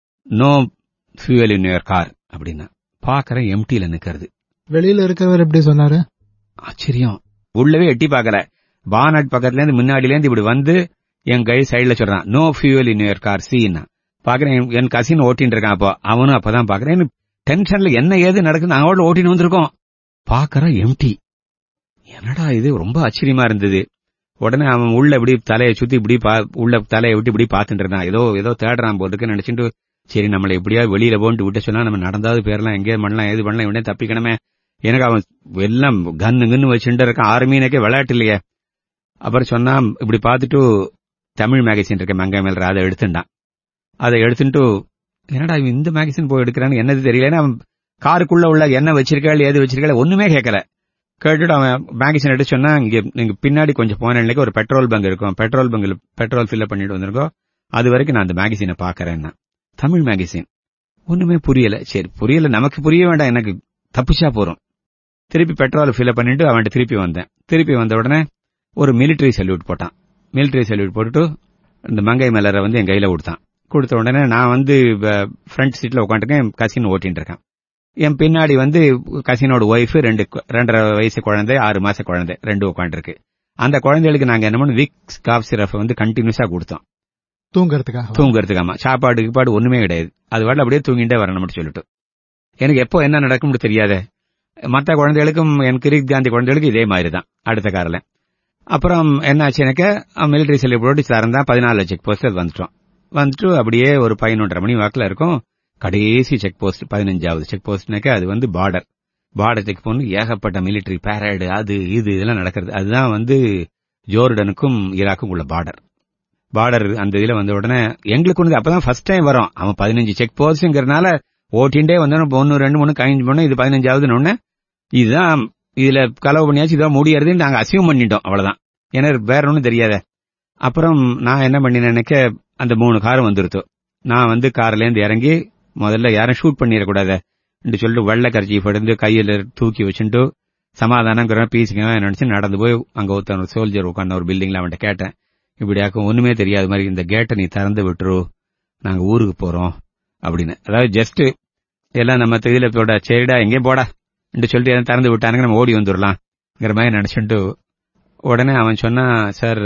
no fuel in your car அப்படின்னா பாக்குறேன் எம்டில நிக்கிறது வெளியில இருக்கிறவர் எப்படி சொன்னாரு ஆச்சரியம் உள்ளவே எட்டி பார்க்கல பானட் பக்கத்துல இருந்து முன்னாடில இருந்து இப்படி வந்து என் கை சைடுல சொல்றான் no fuel in your car சீன்னா பாக்குறேன் என்- என் கசின் ஓட்டின்னு இருக்கான் அப்போ அவனும் அப்பதான் பாக்குறேன் எனக்கு டென்ஷன்ல என்ன ஏது நடக்குது அவளோட ஓட்டின்னு வந்திருக்கோம் பாக்குறேன் எம்டி என்னடா இது ரொம்ப ஆச்சரியமா இருந்தது உடனே அவன் உள்ள இப்படி தலையை சுத்தி இப்படி பா- உள்ள தலையை விட்டு இப்படி பாத்துட்டு இருந்தான் ஏதோ ஏதோ தேடுறான் போட்டுக்கு நினைச்சிட்டு சரி நம்மளை எப்படியா வெளியில போன்ட்டு விட்டு சொன்னா நம்ம நடந்தாவது பேரலாம் எங்கே பண்ணலாம் ஏது பண்ணலாம் இவனே தப்பிக்கணுமே எனக்கு அவன் எல்லாம் கன்னு கன்னு வச்சுட்டு இருக்கான் ஆர்மீனக்கே விளையாட்டு இல்லையே அப்புறம் சொன்னா இப்படி பார்த்துட்டு தமிழ் மேகசின் இருக்க மங்கை மேல அதை எடுத்துட்டான் அதை எடுத்துட்டு என்னடா இவன் இந்த மேகசின் போய் எடுக்கிறான்னு என்னது தெரியலன்னு அவன் காருக்குள்ள உள்ள என்ன வச்சிருக்காள் ஏது வச்சிருக்காள் ஒண்ணுமே கேட்கல கேட்டுட்டு அவன் மேகசின் எடுத்து சொன்னா இங்க நீங்க பின்னாடி கொஞ்சம் போனேன்னைக்கு ஒரு பெட்ரோல் பங்க் இருக்கும் பெட்ரோல் பங்க்ல பெட்ரோல் ஃபில்அப் பண்ணிட்டு வந்திருக்கோம் அது வரைக்கும் நான் அந்த மேகசினை பாக்குறேன்னா தமிழ் மேகசின் ஒண்ணுமே புரியல சரி புரியல நமக்கு புரிய வேண்டாம் எனக்கு தப்பிச்சா போறோம் திருப்பி பெட்ரோல் ஃபில்அப் பண்ணிட்டு அவன்கிட்ட திருப்பி வந்தேன் திருப்பி வந்த உடனே ஒரு மிலிட்டரி சல்யூட் போட்டான் மிலிட்டரி சல்யூட் போட்டுட்டு இந்த மங்கை மலரை வந்து என் கையில கொடுத்தான் கொடுத்த உடனே நான் வந்து ஃப்ரண்ட் சீட்ல உட்காந்துருக்கேன் என் கசின் ஓட்டின்னு இருக்கேன் என் பின்னாடி வந்து கசினோட ஒய்ஃப் ரெண்டு கு- ரெண்டரை வயசு குழந்தை ஆறு மாச குழந்தை ரெண்டு உட்காந்துருக்கு அந்த குழந்தைகளுக்கு நாங்க என்ன பண்ணோம் விக்ஸ் காஃப் சிரப் வந்து கண்டினியூஸா கொடுத்தோம் தூங்கறதுக்காக தூங்குறதுக்காமா சாப்பாடு கீப்பாடு ஒண்ணுமே கிடையாது அது வாட்டில் அப்படியே தூங்கிட்டே வரணும்னு சொல்லிட்டு எனக்கு எப்போ என்ன நடக்கும்னு தெரியாதே மற்ற குழந்தைகளுக்கும் என் கிரிக் காந்தி குழந்தைகளுக்கும் இதே மாதிரி தான் அடுத்த காரில் அப்புறம் என்னாச்சு எனக்கு மிலிட்டரி செல்லி போட்டு திறந்தான் பதினாலு செக் போஸ்ட் அது வந்துட்டோம் வந்துட்டு அப்படியே ஒரு பதினொன்றரை மணி வாக்கில் இருக்கும் கடைசி செக் போஸ்ட் பதினஞ்சாவது செக் போஸ்ட்னாக்க அது வந்து பார்டர் பார்டர் செக் போஸ்ட் ஏகப்பட்ட மிலிட்டரி பேரேடு அது இது இதெல்லாம் நடக்கிறது அதுதான் வந்து ஜோர்டனுக்கும் ஈராக்கும் உள்ள பார்டர் பார்டர் அந்த இதுல வந்த உடனே எங்களுக்கு வந்து அப்பதான் ஃபர்ஸ்ட் டைம் வரும் அவன் பதினஞ்சு செக் போஸ்ட்ங்கிறனால ஓட்டின்டே வந்தோம் ஒன்னு ரெண்டு மூணு கழிஞ்சு போனோம் இது பதினஞ்சாவதுன்னு ஒண்ணு இதுதான் இதுல கலவு பண்ணியாச்சு இதான் முடியறதுன்னு நாங்க அசியூம் பண்ணிட்டோம் அவ்வளவுதான் ஏன்னா வேற ஒண்ணும் தெரியாத அப்புறம் நான் என்ன பண்ணினேன் நினைக்க அந்த மூணு காரும் வந்துருத்தோ நான் வந்து கார்ல இருந்து இறங்கி முதல்ல யாரும் ஷூட் பண்ணிடக்கூடாது சொல்லிட்டு வெள்ளை கரைச்சி எடுத்து கையில தூக்கி வச்சுட்டு சமாதானங்கிற பீஸுங்க நினைச்சு நடந்து போய் அங்க ஒருத்தன் ஒரு சோல்ஜர் உட்காந்து ஒரு பில்டிங்ல அவன்கிட்ட கேட்டேன் இப்படியாக்கும் ஒண்ணுமே தெரியாத மாதிரி இந்த கேட்டை நீ திறந்து விட்டுரு நாங்க ஊருக்கு போறோம் அப்படின்னு அதாவது ஜஸ்ட் எல்லாம் நம்ம இதுல போட சரிடா எங்கேயும் போடா என்று சொல்லிட்டு எதாவது திறந்து விட்டானுங்க நம்ம ஓடி வந்துடலாம்ங்கிற மாதிரி நினைச்சுட்டு உடனே அவன் சொன்னான் சார்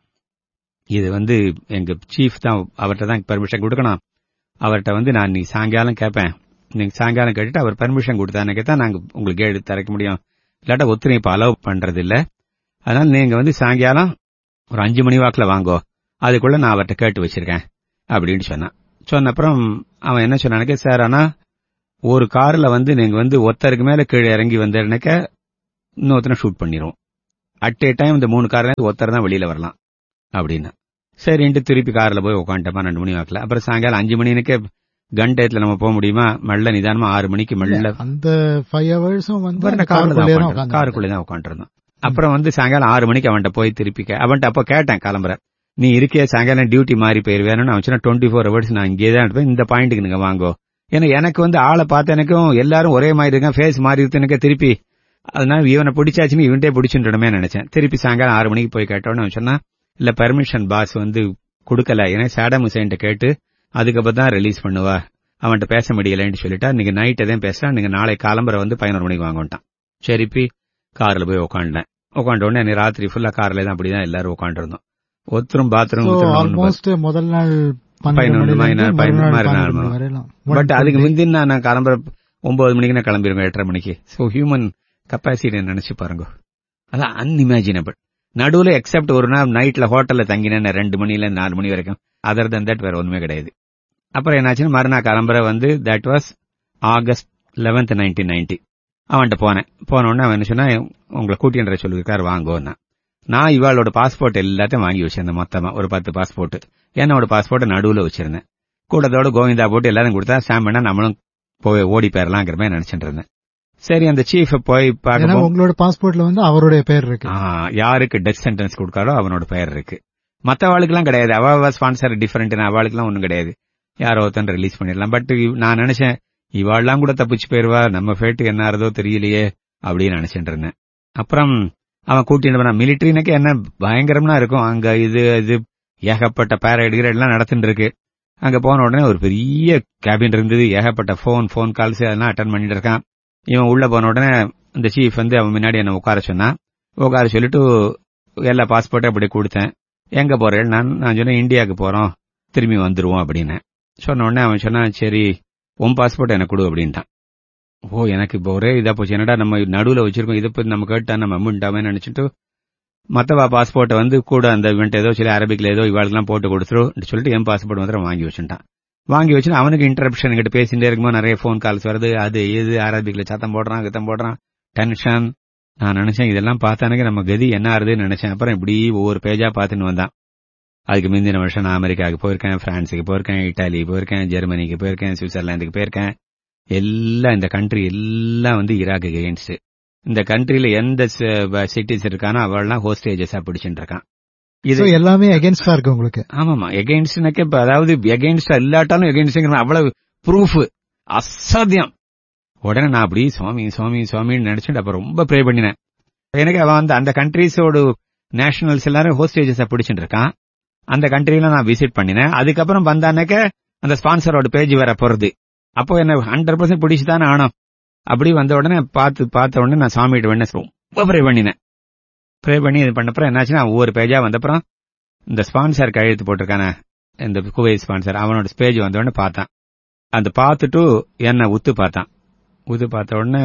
இது வந்து எங்க சீஃப் தான் அவர்கிட்ட தான் பெர்மிஷன் கொடுக்கணும் அவர்கிட்ட வந்து நான் நீ சாயங்காலம் கேட்பேன் நீங்க சாயங்காலம் கேட்டுட்டு அவர் பெர்மிஷன் கொடுத்தானே தான் நாங்க உங்களுக்கு கேடு திறக்க முடியும் இல்லாட்டா ஒத்துரை இப்ப அலோவ் பண்றது இல்ல அதனால நீங்க வந்து சாயங்காலம் ஒரு அஞ்சு மணி வாக்குல வாங்கோ அதுக்குள்ள நான் அவர்கிட்ட கேட்டு வச்சிருக்கேன் அப்படின்னு சொன்னான் சொன்ன அப்புறம் அவன் என்ன சொன்னானுக்க சார் ஆனா ஒரு கார்ல வந்து நீங்க வந்து ஒருத்தருக்கு மேல கீழே இறங்கி வந்தேன்னாக்க இன்னொருத்தனை ஷூட் பண்ணிரும் அட் ஏ டைம் இந்த மூணு கார்ல ஒருத்தர் தான் வெளியில வரலாம் அப்படின்னு சரின்ட்டு திருப்பி கார்ல போய் உட்காந்துட்டேன் பன்னெண்டு மணி வாக்குல அப்புறம் சாயங்காலம் அஞ்சு மணினுக்கே கன் டயத்துல நம்ம போக முடியுமா மெல்ல நிதானமா ஆறு மணிக்கு மெல்ல அந்த ஃபைவ் ஹவர்ஸும் வந்து வரணும் அந்த காருக்குள்ளே காருக்குள்ளேயே தான் தான் உட்கார்ந்து காருக்குள்ளே தான் உட்காந்துருந்தோம் அப்புறம் வந்து சாயங்காலம் ஆறு மணிக்கு அவன்கிட்ட போய் திருப்பி கே- அவன்கிட்ட அப்போ கேட்டேன் கிளம்புற நீ இருக்கே சாயங்காலம் டியூட்டி மாறி போயிருவேன்னு அவன் சொன்னா டுவெண்ட்டி ஃபோர் ஹவர்ஸ் நான் இங்கே தான் இருப்பேன் இந்த பாயிண்ட்டுக்கு நீங்க வாங்கோ ஏன்னா எனக்கு வந்து ஆளை பார்த்த எனக்கும் எல்லாரும் ஒரே மாதிரி இருக்கான் ஃபேஸ் மாறி இருக்கு எனக்கு திருப்பி அதனால இவனை பிடிச்சாச்சுன்னு இவன்ட்டே பிடிச்சுட்டோமே நினைச்சேன் திருப்பி சாயங்காலம் ஆறு மணிக்கு போய் கேட்டோன்னு அவன் சொன்னா இல்ல பெர்மிஷன் பாஸ் வந்து கொடுக்கல ஏன்னா சாடம் ஹுசைன்ட்ட கேட்டு அதுக்கப்புறம் தான் ரிலீஸ் பண்ணுவா அவன்கிட்ட பேச முடியலன்னு சொல்லிட்டா நீங்க நைட் எதையும் பேசுறா நீங்க நாளை காலம்பரை வந்து பதினோரு மணிக்கு வாங்கட்டான் சரிப்பி கார்ல போய் உட்காண்டேன் உட்காண்ட உடனே நீ ராத்திரி ஃபுல்லா கார்ல தான் அப்படிதான் எல்லாரும் உட்காந்துருந்தோம் ஒருத்தரும் பாத்ரூம் ஆல்மோஸ்ட் முதல் நாள் பதினொன்று மணி நேரம், பதினொன்று மணி நேரம் பன்னெண்டு வரையிலும் பட் அதுக்கு முந்தின நான் நான் கிளம்புற ஒன்பது மணிக்கு நான் கிளம்பிருவேன் எட்டரை மணிக்கு சோ ஹியூமன் கப்பாசிட்டி நினைச்சு பாருங்க அதான் அன்இமேஜினபிள் நடுவுல எக்ஸப்ட் ஒரு நாள் நைட்ல ஹோட்டல்ல தங்கினேன் ரெண்டு மணில இருந்து நாலு மணி வரைக்கும் அதர் தன் தட் வேற ஒண்ணுமே கிடையாது அப்புறம் என்னாச்சுன்னா மறுநாள் கிளம்புற வந்து that was August eleventh nineteen ninety அவன்கிட்ட போனேன் போன உடனே அவன் என்ன சொன்னா உங்களை கூட்டின்ற சொல்லியிருக்காரு வாங்கோன்னா நான் இவாளோட பாஸ்போர்ட் எல்லாத்தையும் வாங்கி வச்சிருந்தேன் மொத்தமா ஒரு பத்து பாஸ்போர்ட் என்னோட பாஸ்போர்ட்டை நடுவுல வச்சிருந்தேன் கூட்டத்தோட கோவிந்தா போட்டு எல்லாரும் கொடுத்தா சாம் பண்ணா நம்மளும் போய் ஓடி போயிடலாங்கிற மாதிரி நினைச்சிட்டு இருந்தேன் சரி அந்த சீஃப் போய் ஏன்னா பார்க்க உங்களோட பாஸ்போர்ட்ல வந்து அவருடைய பேர் இருக்கு ஆ, யாருக்கு டெத் சென்டென்ஸ் கொடுக்காரோ அவனோட பெயர் இருக்கு மத்தவாளுக்கெல்லாம் கிடையாது அவ ஸ்பான்சர் டிஃபரெண்ட் அவளுக்கெல்லாம் ஒண்ணும் கிடையாது யாரோ ஒருத்தன் ரிலீஸ் பண்ணிடலாம் பட் நான் நினைச்சேன் இவாள்லாம் கூட தப்பிச்சு போயிருவா நம்ம ஃபேட்டு என்ன ஆறதோ தெரியலையே அப்படின்னு நினைச்சிட்டு இருந்தேன் அப்புறம் அவன் கூட்டிட்டு போனான் மிலிட்டரினுக்கு என்ன பயங்கரம்னா இருக்கும் அங்க இது இது ஏகப்பட்ட பேரைடு எல்லாம் நடந்துட்டு இருக்கு அங்க போன உடனே ஒரு பெரிய கேபின் இருந்தது ஏகப்பட்ட ஃபோன் ஃபோன் கால்ஸ் அதெல்லாம் அட்டன் பண்ணிட்டு இருக்கான் இவன் உள்ள போன உடனே இந்த சீஃப் வந்து அவன் முன்னாடி என்ன உட்கார சொன்னான் உட்கார சொல்லிட்டு எல்லா பாஸ்போர்ட்டும் அப்படி கொடுத்தேன் எங்க போறேன் நான் நான் சொன்னேன் இந்தியாவுக்கு போறோம் திரும்பி வந்துருவோம் அப்படின்னு சொன்ன உடனே அவன் சொன்னான் சரி உன் பாஸ்போர்ட் எனக்கு கொடு அப்படின்ட்டான் ஓ எனக்கு இப்போ ஒரே இதா போச்சு என்னடா நம்ம நடுவுல வச்சிருக்கோம் இதை பத்தி நம்ம கேட்டா நம்ம அம்முண்டாமே நினைச்சிட்டு மத்தவா பாஸ்போர்ட்டை வந்து கூட அந்த இவன்ட்டு ஏதோ சொல்லி அரபிக்ல ஏதோ இவாளுக்கெல்லாம் போட்டு கொடுத்துரும் சொல்லிட்டு என் பாஸ்போர்ட் வந்து வாங்கி வச்சுட்டான் வாங்கி வச்சு அவனுக்கு இன்டரப்ஷன் கிட்ட பேசிட்டே இருக்கும்போது நிறைய ஃபோன் கால்ஸ் வருது அது இது அரபிக்ல சத்தம் போடுறான் கித்தம் போடுறான் டென்ஷன் நான் நினைச்சேன் இதெல்லாம் பார்த்தானே நம்ம கதி என்ன ஆறுதுன்னு நினைச்சேன் அப்புறம் இப்படி ஒவ்வொரு பேஜா பார்த்துன்னு வந்தான் அதுக்கு முந்தின வருஷம் நான் அமெரிக்காவுக்கு போயிருக்கேன் பிரான்ஸுக்கு போயிருக்கேன் இட்டாலி போயிருக்கேன் ஜெர்மனிக்கு போயிருக்கேன் சுவிட்சர்லாந்துக்கு போயிருக்கேன் எல்லாம் இந்த கண்ட்ரி எல்லாம் வந்து ஈராக் எகெயின்ஸ்ட் இந்த கண்ட்ரில எந்த சிட்டிஸ் இருக்கானோ அவள்லாம் ஹோஸ்டேஜஸா பிடிச்சிட்டு இருக்கான் இது So, எல்லாமே அகேன்ஸ்டா இருக்கு உங்களுக்கு ஆமாமா எகெயின்ஸ்ட்னாக்க இப்ப அதாவது எகெயின்ஸ்டா இல்லாட்டாலும் எகெயின்ஸ்ட்ங்கிற அவ்வளவு ப்ரூஃப் அசாத்தியம் உடனே நான் அப்படி சுவாமி சுவாமி சுவாமின்னு நினைச்சிட்டு அப்ப ரொம்ப ப்ரே பண்ணினேன் எனக்கு அவன் வந்து அந்த கண்ட்ரீஸோட நேஷனல்ஸ் எல்லாரும் ஹோஸ்டேஜஸ பிடிச்சிட்டு இருக்கான் அந்த கண்ட்ரில நான் விசிட் பண்ணினேன் அதுக்கப்புறம் வந்தானாக்க அந்த ஸ்பான்சரோட பேஜ் வர போறது அப்போ என்ன ஹண்ட்ரட் பர்சன்ட் பிடிச்சு தானே ஆனோம் அப்படி வந்த உடனே பார்த்து பார்த்த உடனே நான் சாமிகிட்ட வேணே ரொம்ப ப்ரே பண்ணினேன் ப்ரே பண்ணி இது பண்ணப்புறம் என்னாச்சுன்னா ஒவ்வொரு பேஜா வந்தப்புறம் இந்த ஸ்பான்சர் கையெழுத்து போட்டிருக்கானே இந்த குவை ஸ்பான்சர் அவனோட பேஜ் வந்த உடனே பார்த்தான் அந்த பார்த்துட்டு என்ன உத்து பார்த்தான் உத்து பார்த்த உடனே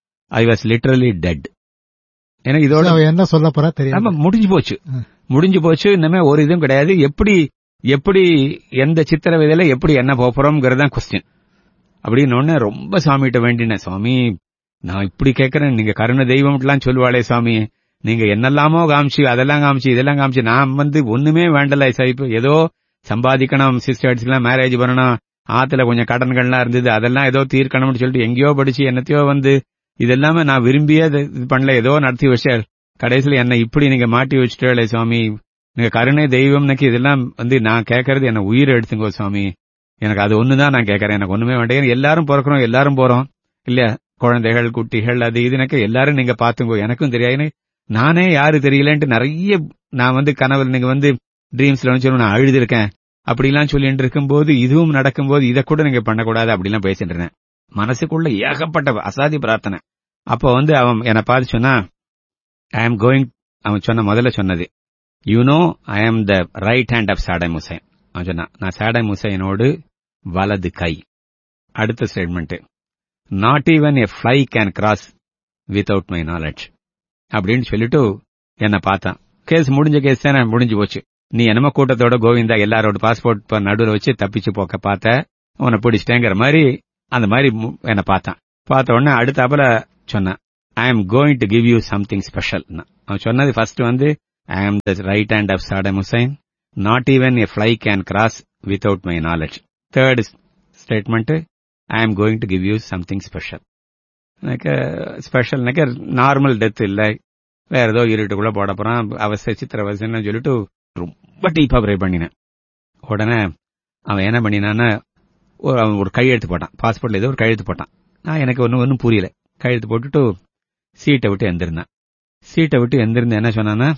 ஐ வாஸ் லிட்டரலி டெட் எனக்கு இதோட So, அவ என்ன சொல்ல போறா ஆமா தெரியும் முடிஞ்சு போச்சு ம். முடிஞ்சு போச்சு இனிமே ஒரு இதுவும் கிடையாது எப்படி எப்படி எந்த சித்திரவதையில எப்படி என்ன போறோம்ங்கிறது தான் கொஸ்டின் அப்படின்னு உடனே ரொம்ப சாமிகிட்ட வேண்டினேன் சுவாமி நான் இப்படி கேட்கறேன் நீங்க கருண தெய்வம்லாம் சொல்லுவாளே சுவாமி நீங்க என்னெல்லாமோ காமிச்சு அதெல்லாம் காமிச்சு இதெல்லாம் காமிச்சு நான் வந்து ஒண்ணுமே வேண்டல சைப்பு ஏதோ சம்பாதிக்கணும் சிஸ்டர்ஸ்க்குலாம் மேரேஜ் பண்ணணும் ஆத்துல கொஞ்சம் கடன்கள்லாம் இருந்தது அதெல்லாம் ஏதோ தீர்க்கணும்னு சொல்லிட்டு எங்கேயோ படிச்சு என்னத்தையோ வந்து இதெல்லாமே நான் விரும்பியே இது இது பண்ணல ஏதோ நடத்தி வச்சார் கடைசியில என்ன இப்படி நீங்க மாட்டி வச்சுட்டே சுவாமி நீங்க கருணை தெய்வம்னுக்கு இதெல்லாம் வந்து நான் கேட்கறது என்ன உயிர் எடுத்துங்கோ சுவாமி எனக்கு அது ஒண்ணுதான் நான் கேட்கறேன் எனக்கு ஒண்ணுமே வேண்டாம் எல்லாரும் பிறக்கிறோம் எல்லாரும் போறோம் இல்ல குழந்தைகள் குட்டிகள் அது இதுனக்கு எல்லாரும் நீங்க பாத்துங்கோ எனக்கும் தெரியாது நானே யாரு தெரியலன்ட்டு நிறைய நான் வந்து கனவுல நீங்க வந்து ட்ரீம்ஸ்ல வந்து சொல்லி நான் அழுதுருக்கேன் அப்படிலாம் சொல்லிட்டு இருக்கும்போது இதுவும் நடக்கும்போது இதை கூட நீங்க பண்ணக்கூடாது அப்படிலாம் பேசிட்டு இருந்தேன் மனசுக்குள்ள ஏகப்பட்ட அசாதி பிரார்த்தனை அப்போ வந்து அவன் என்னை பார்த்து சொன்னா ஐ ஆம் கோயிங் அவன் சொன்ன முதல்ல சொன்னது you know I am the right hand of Saddam Hussein அவன் சொன்னான் நான் சாடம் முசைனோடு வலது கை அடுத்த statement not even a fly can cross without my knowledge அப்படின்னு சொல்லிட்டு என்னை பார்த்தான் கேஸ் முடிஞ்ச கேஸ் தானே முடிஞ்சு போச்சு நீ என்னமோ கூட்டத்தோட கோவிந்தா எல்லாரோட பாஸ்போர்ட் நடுவில் வச்சு தப்பிச்சு போக்க பார்த்த உன்னை பிடிச்சிட்டேங்கிற மாதிரி அந்த மாதிரி என்னை பார்த்தான் பார்த்த உடனே அடுத்தாப்புல சொன்னான் I am going to give you something special அவன் சொன்னது ஃபர்ஸ்ட் வந்து I am the right hand of Saddam Hussein not even a fly can cross without my knowledge third statement I am going to give you something special எனக்கு special எனக்கு normal death இல்லை வேற ஏதோ இருட்டுக்குள்ள போட போறான் அவசர சித்திரவசன்னு சொல்லிட்டு ரொம்ப டீப்பா ப்ரே பண்ணினேன் உடனே அவன் என்ன பண்ணினான்னா ஒரு அவன் ஒரு கையெழுத்து போட்டான் பாஸ்போர்ட்ல ஏதோ ஒரு கையெழுத்து போட்டான் நான் எனக்கு ஒன்றும் ஒன்றும் புரியல கையெழுத்து போட்டுட்டு சீட்டை விட்டு எந்திருந்தேன் சீட்டை விட்டு எந்திருந்து என்ன சொன்னான்னா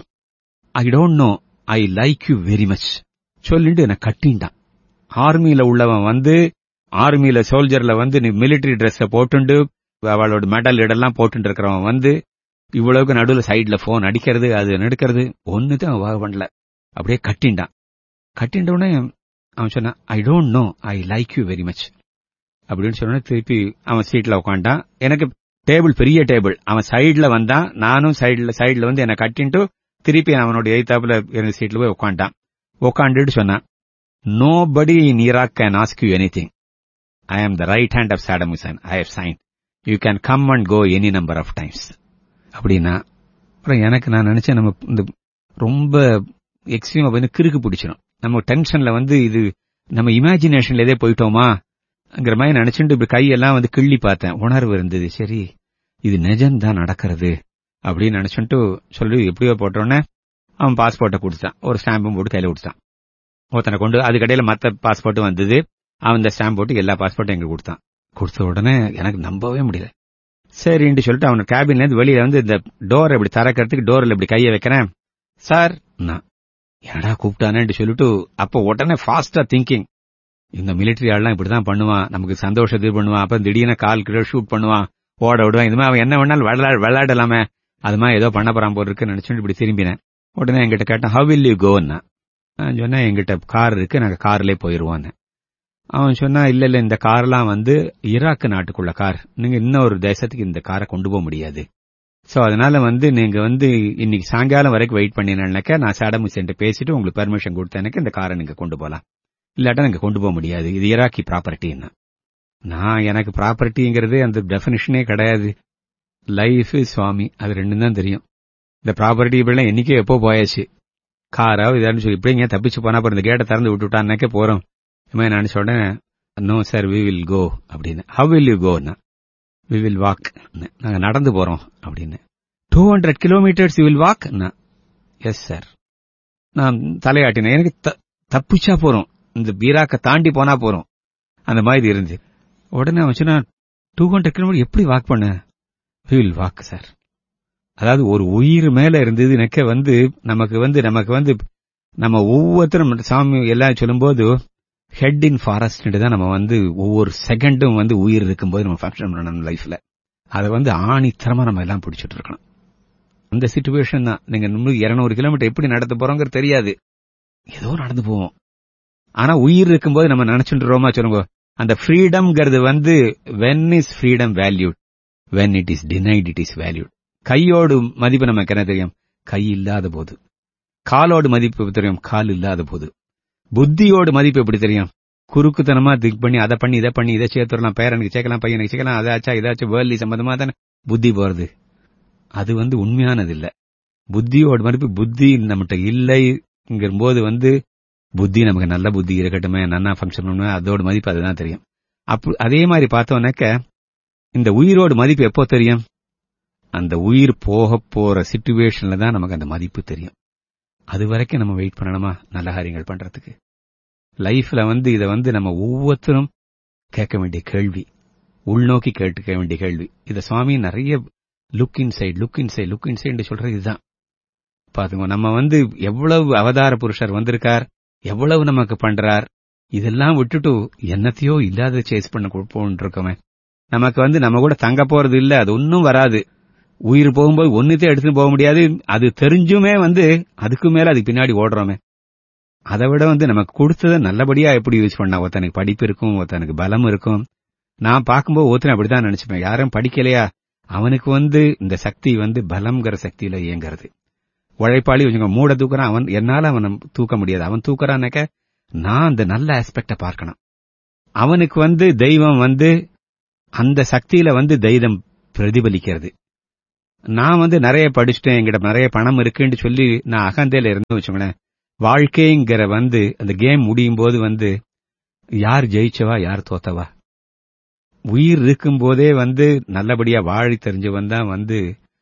I don't know I like you very much சொல்லிட்டு என்னை கட்டின்டான் ஆர்மியில உள்ளவன் வந்து ஆர்மியில சோல்ஜர்ல வந்து நீ மிலிட்டரி ட்ரெஸ்ஸ போட்டுண்டு அவளோட மெடல் இடெல்லாம் போட்டு இருக்கிறவன் வந்து இவ்வளவுக்கு நடுவில் சைட்ல போன் அடிக்கிறது அது நடுக்கிறது ஒன்னுதான் அவன் பண்ணல அப்படியே கட்டின்டான் கட்டின்ற உடனே அவன் சொன்னான் I don't know I like you very much அப்படின்னு சொன்ன திருப்பி அவன் சீட்ல உட்காண்டான் எனக்கு டேபிள் பெரிய டேபிள் அவன் சைடுல வந்தான் நானும் சைடுல சைடுல வந்து என்னை கட்டின்ட்டு திருப்பி அவனோட எய்தாப்புல இருந்த சீட்ல போய் உட்காண்டான் உட்காந்துட்டு சொன்னான் nobody in Iraq can ask you anything I am the right hand of Saddam Hussein I have sign you can come and go any number of times அப்படின்னா அப்புறம் எனக்கு நான் நினைச்சேன் நம்ம இந்த ரொம்ப எக்ஸ்ட்ரீமா வந்து கிறுக்கு பிடிச்சிடும் நம்ம டென்ஷன்ல வந்து இது நம்ம இமேஜினேஷன்ல எதே போயிட்டோமாங்கிற மாதிரி நினைச்சுட்டு இப்படி கையெல்லாம் வந்து கிள்ளி பார்த்தேன் உணர்வு இருந்தது சரி இது நிஜம்தான் நடக்கிறது அப்படின்னு நினைச்சுட்டு சொல்லி எப்படியோ போட்டோன்னே அவன் பாஸ்போர்ட்டை கொடுத்தான் ஒரு ஸ்டாம்பும் போட்டு கையில கொடுத்தான் ஒருத்தனை கொண்டு அதுக்கடையில மத்த பாஸ்போர்ட்டும் வந்தது அவன் இந்த ஸ்டாம்ப் போட்டு எல்லா பாஸ்போர்ட்டும் எங்களுக்கு கொடுத்தான் கொடுத்த உடனே எனக்கு நம்பவே முடியல சரின்னு சொல்லிட்டு அவன் கேபின்ல இருந்து வெளியில வந்து இந்த டோர் இப்படி திறக்கிறதுக்கு டோர்ல இப்படி கையை வைக்கிறேன் சார் நான் என்னடா கூப்பிட்டானேன்னு சொல்லிட்டு அப்போ உடனே ஃபாஸ்டா திங்கிங் இந்த மிலிட்டரி ஆள்லாம் இப்படிதான் பண்ணுவான் நமக்கு சந்தோஷத்தை பண்ணுவான் அப்ப திடீர்னு கால் கிலோ ஷூட் பண்ணுவான் ஓட விடுவான் இது மாதிரி அவன் என்ன வேணாலும் விளையாட விளையாடலாமே அது மாதிரி ஏதோ பண்ண போறான் போல இருக்குன்னு நினைச்சுட்டு இப்படி திரும்பினேன் உடனே என்கிட்ட கேட்டான் ஹவ் வில் யூ கோன்னா நான் சொன்னேன் எங்கிட்ட கார் இருக்கு நாங்க கார்லயே போயிருவோன்னு அவன் சொன்னா இல்ல இல்ல இந்த கார்லாம் வந்து ஈராக் நாட்டுக்குள்ள கார் நீங்க இன்னொரு தேசத்துக்கு இந்த காரை கொண்டு போக முடியாது சோ அதனால வந்து நீங்க வந்து இன்னைக்கு சாயங்காலம் வரைக்கும் வெயிட் பண்ணினாக்க நான் சாடம் ஹுசேன் பேசிட்டு உங்களுக்கு பெர்மிஷன் கொடுத்தேனுக்கு இந்த காரை நீங்க கொண்டு போலாம் இல்லாட்டா நீங்க கொண்டு போக முடியாது இது ஈராக்கி ப்ராப்பர்ட்டின்னா நான் எனக்கு ப்ராப்பர்ட்டிங்கிறது அந்த டெபினிஷனே கிடையாது லைஃப் சுவாமி அது ரெண்டும் தான் தெரியும் இந்த ப்ராப்பர்ட்டி இப்படிலாம் என்னைக்கே எப்போ போயாச்சு காரா இதான்னு சொல்லி இப்படி இங்கே தப்பிச்சு போனா அப்புறம் இந்த கேட்டை திறந்து விட்டுட்டான்னாக்கே போறோம் இவன் நினைச்ச உடனே no sir we will go அப்படின்னு ஹவ் வில் யூ கோன்னா வி வில் வாக் நாங்க நடந்து போறோம் அப்படின்னு two hundred kilometres you will walk yes sir நான் தலையாட்டினேன் எனக்கு தப்பிச்சா போறோம் இந்த பீராக்க தாண்டி போனா போறோம் அந்த மாதிரி இருந்து உடனே அவன் சொன்னா டூ ஹண்ட்ரட் கிலோமீட்டர் எப்படி வாக் பண்ண வி வில் வாக் சார் அதாவது ஒரு உயிர் மேல இருந்தது எனக்கு வந்து நமக்கு வந்து நமக்கு வந்து நம்ம ஒவ்வொருத்தரும் சாமி எல்லாம் சொல்லும்போது ஹெட் இன் ஃபாரஸ்ட் தான் நம்ம வந்து ஒவ்வொரு செகண்டும் வந்து உயிர் இருக்கும்போது நம்ம ஃபங்க்ஷன் பண்ணணும் லைஃப்ல அதை வந்து ஆணித்தரமா நம்ம எல்லாம் பிடிச்சிட்டு இருக்கணும் அந்த சுச்சுவேஷன் தான் நீங்க இருநூறு கிலோமீட்டர் எப்படி நடந்து போறோங்கிறது தெரியாது ஏதோ நடந்து போவோம் ஆனா உயிர் இருக்கும்போது நம்ம நினைச்சுட்டுறோமா சொல்லுங்க அந்த ஃப்ரீடம்ங்கிறது வந்து when is freedom valued when it is denied it is valued கையோடு மதிப்பு நமக்கு என்ன தெரியும் கை இல்லாத போது காலோடு மதிப்பு தெரியும் கால் இல்லாத போது புத்தியோட மதிப்பு எப்படி தெரியும் குறுக்குத்தனமா திக் பண்ணி அதை பண்ணி இதை பண்ணி இதை சேர்த்துடலாம் பேரனுக்கு சேர்க்கலாம் பையனுக்கு சேர்க்கலாம் அதாச்சா இதாச்சும் வேர்லி சம்பந்தமா தானே புத்தி போறது அது வந்து உண்மையானது இல்ல புத்தியோட மதிப்பு புத்தி நம்மகிட்ட இல்லைங்கிற போது வந்து புத்தி நமக்கு நல்ல புத்தி இருக்கட்டுமே நன்னா ஃபங்க்ஷன் பண்ணுமே அதோட மதிப்பு அதுதான் தெரியும் அப்ப அதே மாதிரி பார்த்தோம்னாக்க இந்த உயிரோட மதிப்பு எப்போ தெரியும் அந்த உயிர் போக போற சிச்சுவேஷன்ல தான் நமக்கு அந்த மதிப்பு தெரியும் அது வரைக்கும் நம்ம வெயிட் பண்ணணுமா நல்ல காரியங்கள் பண்றதுக்கு லைஃப்ல வந்து இதை வந்து நம்ம ஒவ்வொருத்தரும் கேட்க வேண்டிய கேள்வி உள்நோக்கி கேட்டுக்க வேண்டிய கேள்வி இத சுவாமி நிறைய look inside look inside look inside சொல்றது இதுதான் பாத்துங்க நம்ம வந்து எவ்வளவு அவதார புருஷர் வந்திருக்கார் எவ்வளவு நமக்கு பண்றார் இதெல்லாம் விட்டுட்டு என்னத்தையோ இல்லாத சேஸ் பண்ண போன்னு இருக்கோமே நமக்கு வந்து நம்ம கூட தங்க போறது இல்ல அது ஒன்னும் வராது உயிர் போகும்போது ஒன்னுத்தையும் எடுத்துட்டு போக முடியாது அது தெரிஞ்சுமே வந்து அதுக்கு மேல அதுக்கு பின்னாடி ஓடுறோமே அதை விட வந்து நமக்கு கொடுத்ததை நல்லபடியா எப்படி யூஸ் பண்ணா ஒருத்தனுக்கு படிப்பு இருக்கும் ஒருத்தனுக்கு பலம் இருக்கும் நான் பார்க்கும்போது ஒருத்தன் அப்படிதான் நினைச்சுப்பேன் யாரும் படிக்கலையா அவனுக்கு வந்து இந்த சக்தி வந்து பலம்ங்கிற சக்தியில இயங்குறது உழைப்பாளி கொஞ்சம் மூட தூக்குறான் அவன் என்னால அவனை தூக்க முடியாது அவன் தூக்குறான்னாக்க நான் அந்த நல்ல ஆஸ்பெக்ட பார்க்கணும் அவனுக்கு வந்து தெய்வம் வந்து அந்த சக்தியில வந்து தெய்வம் பிரதிபலிக்கிறது நான் வந்து நிறைய படிச்சுட்டேன் என்கிட்ட நிறைய பணம் இருக்குன்னு சொல்லி நான் அகந்தையில இருந்து வச்சுக்கோங்களேன் வாழ்க்கைங்கிற வந்து அந்த கேம் முடியும் போது வந்து யார் ஜெயிச்சவா யார் தோத்தவா உயிர் இருக்கும் போதே வந்து நல்லபடியா வாழி தெரிஞ்சவன் தான் வந்து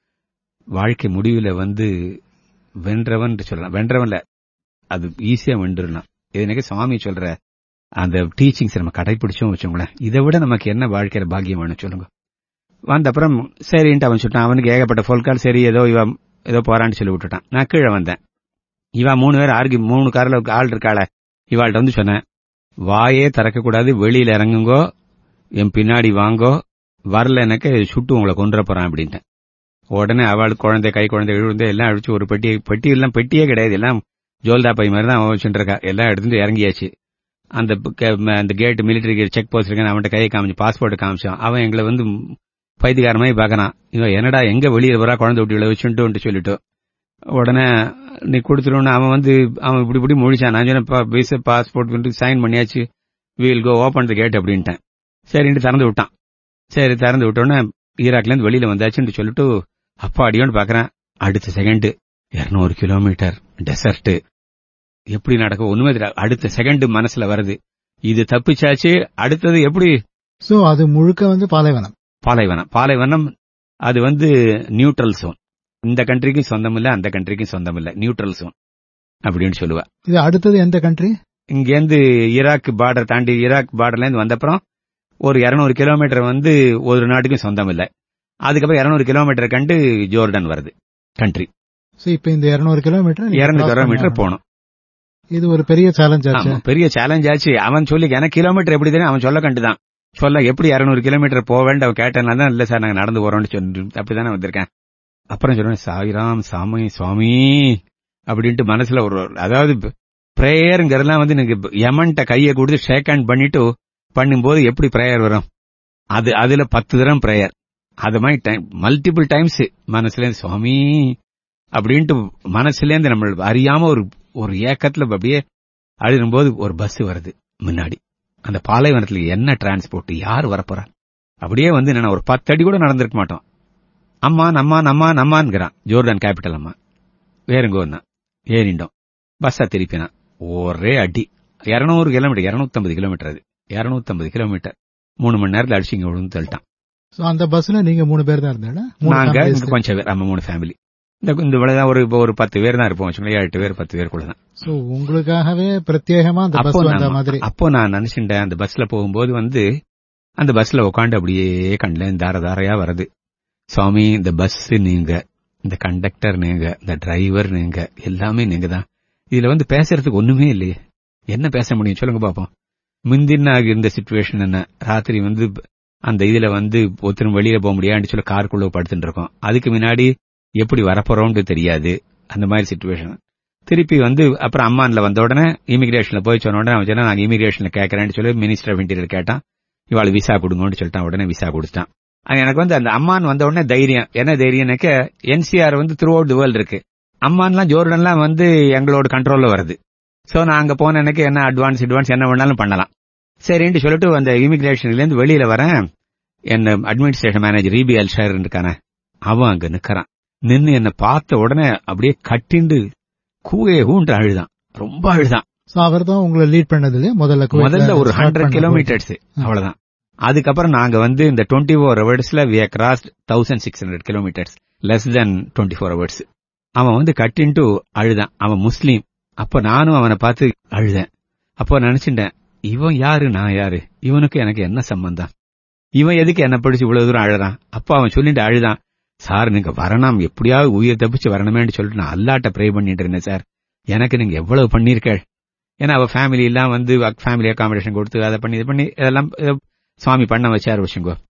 வாழ்க்கை முடிவுல வந்து வென்றவன் சொல்லலாம் வென்றவன்ல அது ஈஸியா வென்றுடலாம் இது எனக்கு சுவாமி சொல்ற அந்த டீச்சிங்ஸ் நம்ம கடைபிடிச்சோம் வச்சுக்கோங்களேன் இதை விட நமக்கு என்ன வாழ்க்கையில பாக்கியம் வேணும் சொல்லுங்க வந்த அப்புறம் சரின்ட்டு அவன் சொல்லிட்டான் அவனுக்கு ஏகப்பட்ட ஃபோல்கால் சரி ஏதோ இவன் ஏதோ போறான்னு சொல்லி விட்டுட்டான் நான் கீழே வந்தேன் இவா மூணு பேர் ஆர்கி மூணு காரில் ஆள் இருக்காள இவாள்கிட்ட வந்து சொன்னேன் வாயே திறக்கக்கூடாது வெளியில இறங்குங்கோ என் பின்னாடி வாங்கோ வரல எனக்கு சுட்டு உங்களை கொண்டுற போறான் அப்படின்ட்டேன் உடனே அவள் குழந்தை கை குழந்தை விழுந்து எல்லாம் அடிச்சு ஒரு பெட்டி பெட்டி எல்லாம் பெட்டியே கிடையாது எல்லாம் ஜோல்தா பை மாதிரி தான் அவன் வச்சுட்டு இருக்கா எல்லாம் எடுத்துட்டு இறங்கியாச்சு அந்த அந்த gate military gate check post இருக்கேன் அவன்கிட்ட கையை காமிச்சு பாஸ்போர்ட் காமிச்சான் அவன் எங்களை வந்து பைத்தியக்காரமாய் பார்க்கறான் இவன் என்னடா எங்க வெளியே வரா குழந்தை விட்டு வச்சுட்டு சொல்லிட்டு உடனே நீ கொடுத்துருன்னு அவன் வந்து அவன் இப்படி இப்படி முழிச்சான் நான் சொன்னேன் விசா பாஸ்போர்ட் சைன் பண்ணியாச்சு we'll go open the gate அப்படின்ட்டேன் சரின்ட்டு திறந்து விட்டான் சரி திறந்து விட்டோன்னே ஈராக்ல இருந்து வெளியில வந்தாச்சுன்னு சொல்லிட்டு அப்பா அடியோன்னு பாக்குறேன் அடுத்த செகண்ட் இருநூறு கிலோமீட்டர் டெசர்ட் எப்படி நடக்கும் ஒண்ணுமே தெரியாது அடுத்த செகண்ட் மனசுல வருது இது தப்பிச்சாச்சு அடுத்தது எப்படி சோ அது முழுக்க வந்து பாலைவனம் பாலைவனம் பாலைவனம் அது வந்து நியூட்ரல் சோன் இந்த கண்ட்ரிக்கும் சொந்தம் இல்ல அந்த கண்ட்ரிக்கும் சொந்தம் இல்ல நியூட்ரல் சோன் அப்படின்னு சொல்லுவா இது அடுத்தது எந்த கண்ட்ரி இங்கேருந்து ஈராக் பார்டர் தாண்டி ஈராக் பார்டர்ல இருந்து வந்தப்புறம் ஒரு இருநூறு கிலோமீட்டர் வந்து ஒரு நாட்டுக்கும் சொந்தம் இல்ல அதுக்கப்புறம் இருநூறு கிலோமீட்டர் கண்டு ஜோர்டன் வருது கண்ட்ரி சோ இப்ப இந்த இருநூறு கிலோமீட்டர் இருநூறு கிலோமீட்டர் போகணும் இது ஒரு பெரிய சேலஞ்ச் ஆச்சு பெரிய சேலஞ்ச் ஆச்சு அவன் சொல்லி எனக்கு கிலோமீட்டர் எப்படி தெரியும் அவன் சொல்ல கண்டுதான் சொல்ல எப்படி இருநூறு கிலோமீட்டர் போவேன் அவன் கேட்டேன்னா தான் இல்ல சார் நாங்க நடந்து போறோம்னு சொல்லி அப்படிதானே வந்திருக்கேன் அப்புறம் சொல்றேன் சாயிராம் சாமி சுவாமி அப்படின்ட்டு மனசுல ஒரு அதாவது பிரேயருங்கிறதுலாம் வந்து எனக்கு யமன்ட்ட கையை கொடுத்து ஷேக் ஹேண்ட் பண்ணிட்டு பண்ணும்போது எப்படி பிரேயர் வரும் அது அதுல பத்து தரம் பிரேயர் அது மாதிரி டைம் மல்டிபிள் டைம்ஸ் மனசுல இருந்து சுவாமி அப்படின்ட்டு மனசுல இருந்து நம்ம அறியாம ஒரு ஒரு ஏக்கத்துல அப்படியே அழுதும்போது ஒரு பஸ் வருது முன்னாடி அந்த பாலைவனத்துல என்ன டிரான்ஸ்போர்ட் யார் வரப்போறா அப்படியே வந்து நான் ஒரு பத்து அடி கூட நடந்திருக்க மாட்டோம் அம்மா நம்மா நம்மா நம்மான்ங்கிறான் ஜோர்டான் கேபிட்டல் அம்மா வேறுங்கோன்னா ஏறிண்டோம் பஸ்ஸா திருப்பினா ஒரே அடி இருநூறு கிலோமீட்டர் இருநூத்தம்பது கிலோமீட்டர் அது இருநூத்தம்பது கிலோமீட்டர் மூணு மணி நேரத்துல அடிச்சு இங்க விழுந்து தள்ளிட்டான் அந்த பஸ்ல நீங்க மூணு பேர் தான் இருந்தீங்களா நாங்க இங்க கொஞ்சம் பேர் நம்ம மூணு ஃபேமிலி இந்த இந்த இவ்வளவுதான் ஒரு ஒரு பத்து பேர் தான் இருப்போம் வச்சுக்கோங்களேன் எட்டு பேர் பத்து பேருக்குள்ள தான் சோ உங்களுக்காகவே பிரத்யேகமா அந்த பஸ் வந்த மாதிரி அப்போ நான் நினைச்சுட்டேன் அந்த பஸ்ல போகும்போது வந்து அந்த பஸ்ல உட்காந்து அப்படியே கண்ல தார தாரையா வருது சுவாமி இந்த பஸ் நீங்க இந்த கண்டக்டர் நீங்க இந்த டிரைவர் நீங்க எல்லாமே நீங்க தான் இதுல வந்து பேசுறதுக்கு ஒண்ணுமே இல்லையே என்ன பேச முடியும் சொல்லுங்க பாப்போம் முந்தின இருந்த சுச்சுவேஷன் என்ன ராத்திரி வந்து அந்த இதுல வந்து ஒருத்தரும் வெளியில போக முடியாதுன்னு சொல்லி காருக்குள்ள படுத்துட்டு இருக்கோம் அதுக்கு முன்னாடி எப்படி வரப்போறோம்னு தெரியாது அந்த மாதிரி சுச்சுவேஷன் திருப்பி வந்து அப்புறம் அம்மான்ல வந்த உடனே இமிகிரேஷன்ல போய் சொன்ன உடனே அவன் சொன்னா நாங்க இமிகிரேஷன்ல கேட்கறேன்னு சொல்லி மினிஸ்டர் ஆஃப் இன்டீரியர் கேட்டான் இவாள் விசா கொடுங்கன்னு சொல்லிட்டான் உடனே விசா கொடுத்தான் எனக்கு வந்து அந்த அம்மான் வந்த உடனே தைரியம் என்ன தைரியம்னாக்க என்சிஆர் வந்து த்ரூ அவுட் தி வேர்ல்டு இருக்கு அம்மான்லாம் ஜோர்டன்லாம் வந்து எங்களோட கண்ட்ரோல்ல வருது சோ நான் அங்க போன எனக்கு என்ன அட்வான்ஸ் அட்வான்ஸ் என்ன வேணாலும் பண்ணலாம் சரின்ட்டு சொல்லிட்டு அந்த இமிகிரேஷன்ல இருந்து வெளியில வரேன் என்ன அட்மினிஸ்ட்ரேஷன் மேனேஜர் ரீபி அல்ஷர் இருக்கானே அவன் அங்க நிக்கிறான் நின்னு என்ன பார்த்த உடனே அப்படியே கட்டிண்டு கூவே ஊன்று அழுதான் ரொம்ப அழுதான் அவர் தான் உங்களை லீட் பண்ணது இல்லையா முதல்ல முதல்ல ஒரு ஹண்ட்ரட் கிலோமீட்டர்ஸ் அவ்வளவுதான் அதுக்கப்புறம் நாங்க வந்து இந்த டுவெண்ட்டி ஃபோர் ஹவர்ஸ்ல we cross thousand six hundred kilometres less then twenty four hours அவன் வந்து கட்டின்ட்டு அழுதான் அவன் முஸ்லீம் அப்ப நானும் அவனை பார்த்து அழுதேன் அப்போ நினைச்சுட்டேன் இவன் யாரு நான் யாரு இவனுக்கு எனக்கு என்ன சம்பந்தம் இவன் எதுக்கு என்ன படிச்சு இவ்வளவு தூரம் அழுறான் அப்ப அவன் சொல்லிட்டு அழுதான் சார் நீங்க வரணும் எப்படியாவது உயிர் தப்பிச்சு வரணுமேன்னு சொல்லிட்டு நான் அல்லாட்ட ப்ரே பண்ணிட்டு இருந்தேன் சார் எனக்கு நீங்க எவ்வளவு பண்ணிருக்க ஏன்னா அவ ஃபேமிலி எல்லாம் வந்து ஃபேமிலி அகாமடேஷன் கொடுத்து அதை பண்ணி இது பண்ணி இதெல்லாம் சுவாமி பண்ண வச்சார் வச்சுங்கோ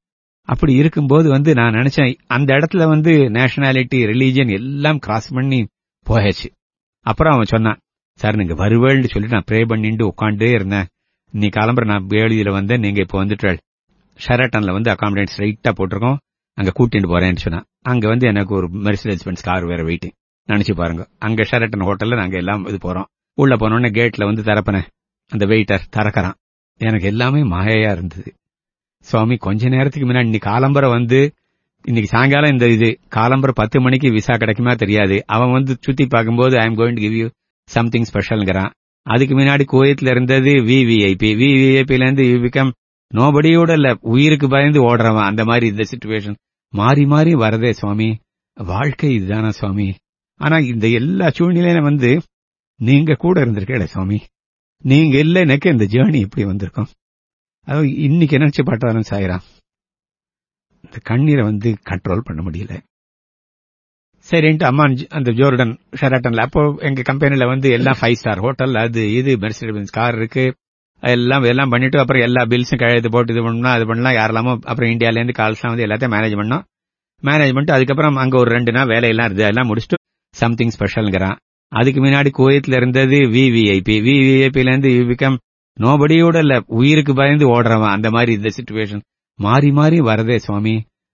அப்படி இருக்கும்போது வந்து நான் நினைச்சேன் அந்த இடத்துல வந்து நேஷனாலிட்டி ரிலீஜியன் எல்லாம் கிராஸ் பண்ணி போயாச்சு அப்புறம் அவன் சொன்னான் சார் நீங்க வருவேள்னு சொல்லி நான் ப்ரே பண்ணிட்டு உட்காண்டே இருந்தேன் நீ கிளம்புற நான் வேலியில வந்தேன் நீங்க இப்போ வந்துட்டாள் ஷெரட்டன்ல வந்து அகாமடேட் ஸ்ட்ரைட்டா போட்டிருக்கோம் அங்க கூட்டிட்டு போறேன்னு சொன்னான் அங்க வந்து எனக்கு ஒரு மெர்சிடஸ் பென்ஸ் கார் வேற வெயிட்டிங் நினைச்சு பாருங்க அங்க ஷெரட்டன் ஹோட்டல்ல நாங்க எல்லாம் இது போறோம் உள்ள போனோடனே கேட்ல வந்து திறப்பினேன் அந்த வெயிட்டர் திறக்கறான் எனக்கு எல்லாமே மாயையா இருந்தது சுவாமி கொஞ்ச நேரத்துக்கு முன்னாடி இன்னைக்கு காலம்பரை வந்து இன்னைக்கு சாயங்காலம் இந்த இது காலம்பரை பத்து மணிக்கு விசா கிடைக்குமா தெரியாது அவன் வந்து சுத்தி பார்க்கும்போது I am going to give you சம்திங் ஸ்பெஷல்ங்கிறான் அதுக்கு முன்னாடி கோயத்துல இருந்தது விவிஐபி விவிஐபில இருந்து யூ பிகம் நோபடியோட இல்ல உயிருக்கு பயந்து ஓடுறவன் அந்த மாதிரி இந்த சுச்சுவேஷன் மாறி மாறி வரதே சுவாமி வாழ்க்கை இதுதானா சுவாமி ஆனா இந்த எல்லா சூழ்நிலையிலும் வந்து நீங்க கூட இருந்திருக்கே சுவாமி நீங்க இல்ல எனக்கு இந்த ஜேர்னி இப்படி வந்திருக்கும் அது இன்னைக்கு நினைச்சு பாட்டாலும் சாயிராம் இந்த கண்ணீரை வந்து கண்ட்ரோல் பண்ண முடியல சரின்ட்டு அம்மா அந்த ஜோர்டன் ஷெராட்டன்ல அப்போ எங்க கம்பெனில வந்து எல்லாம் ஃபைவ் ஸ்டார் ஹோட்டல் அது இது மெர்சிடஸ் கார் இருக்கு எல்லாம் எல்லாம் பண்ணிட்டு அப்புறம் எல்லா பில்ஸும் கழுத்து போட்டு இது பண்ணணும் அது பண்ணலாம் யாரெல்லாமோ அப்புறம் இந்தியால இருந்து கால்ஸ்லாம் வந்து எல்லாத்தையும் மேனேஜ் பண்ணோம் மேனேஜ் பண்ணிட்டு அதுக்கப்புறம் அங்க ஒரு ரெண்டு நாள் வேலையெல்லாம் இருந்து எல்லாம் முடிச்சுட்டு சம்திங் ஸ்பெஷல்ங்கிறான் அதுக்கு முன்னாடி கோயத்துல இருந்தது விவிஐபி விவிஐபில இருந்து யூ பிகம் நோபடியோட இல்ல உயிருக்கு பயந்து ஓடுறவன் அந்த மாதிரி இந்த சுச்சுவேஷன் மாறி மாறி வரதே சுவாமி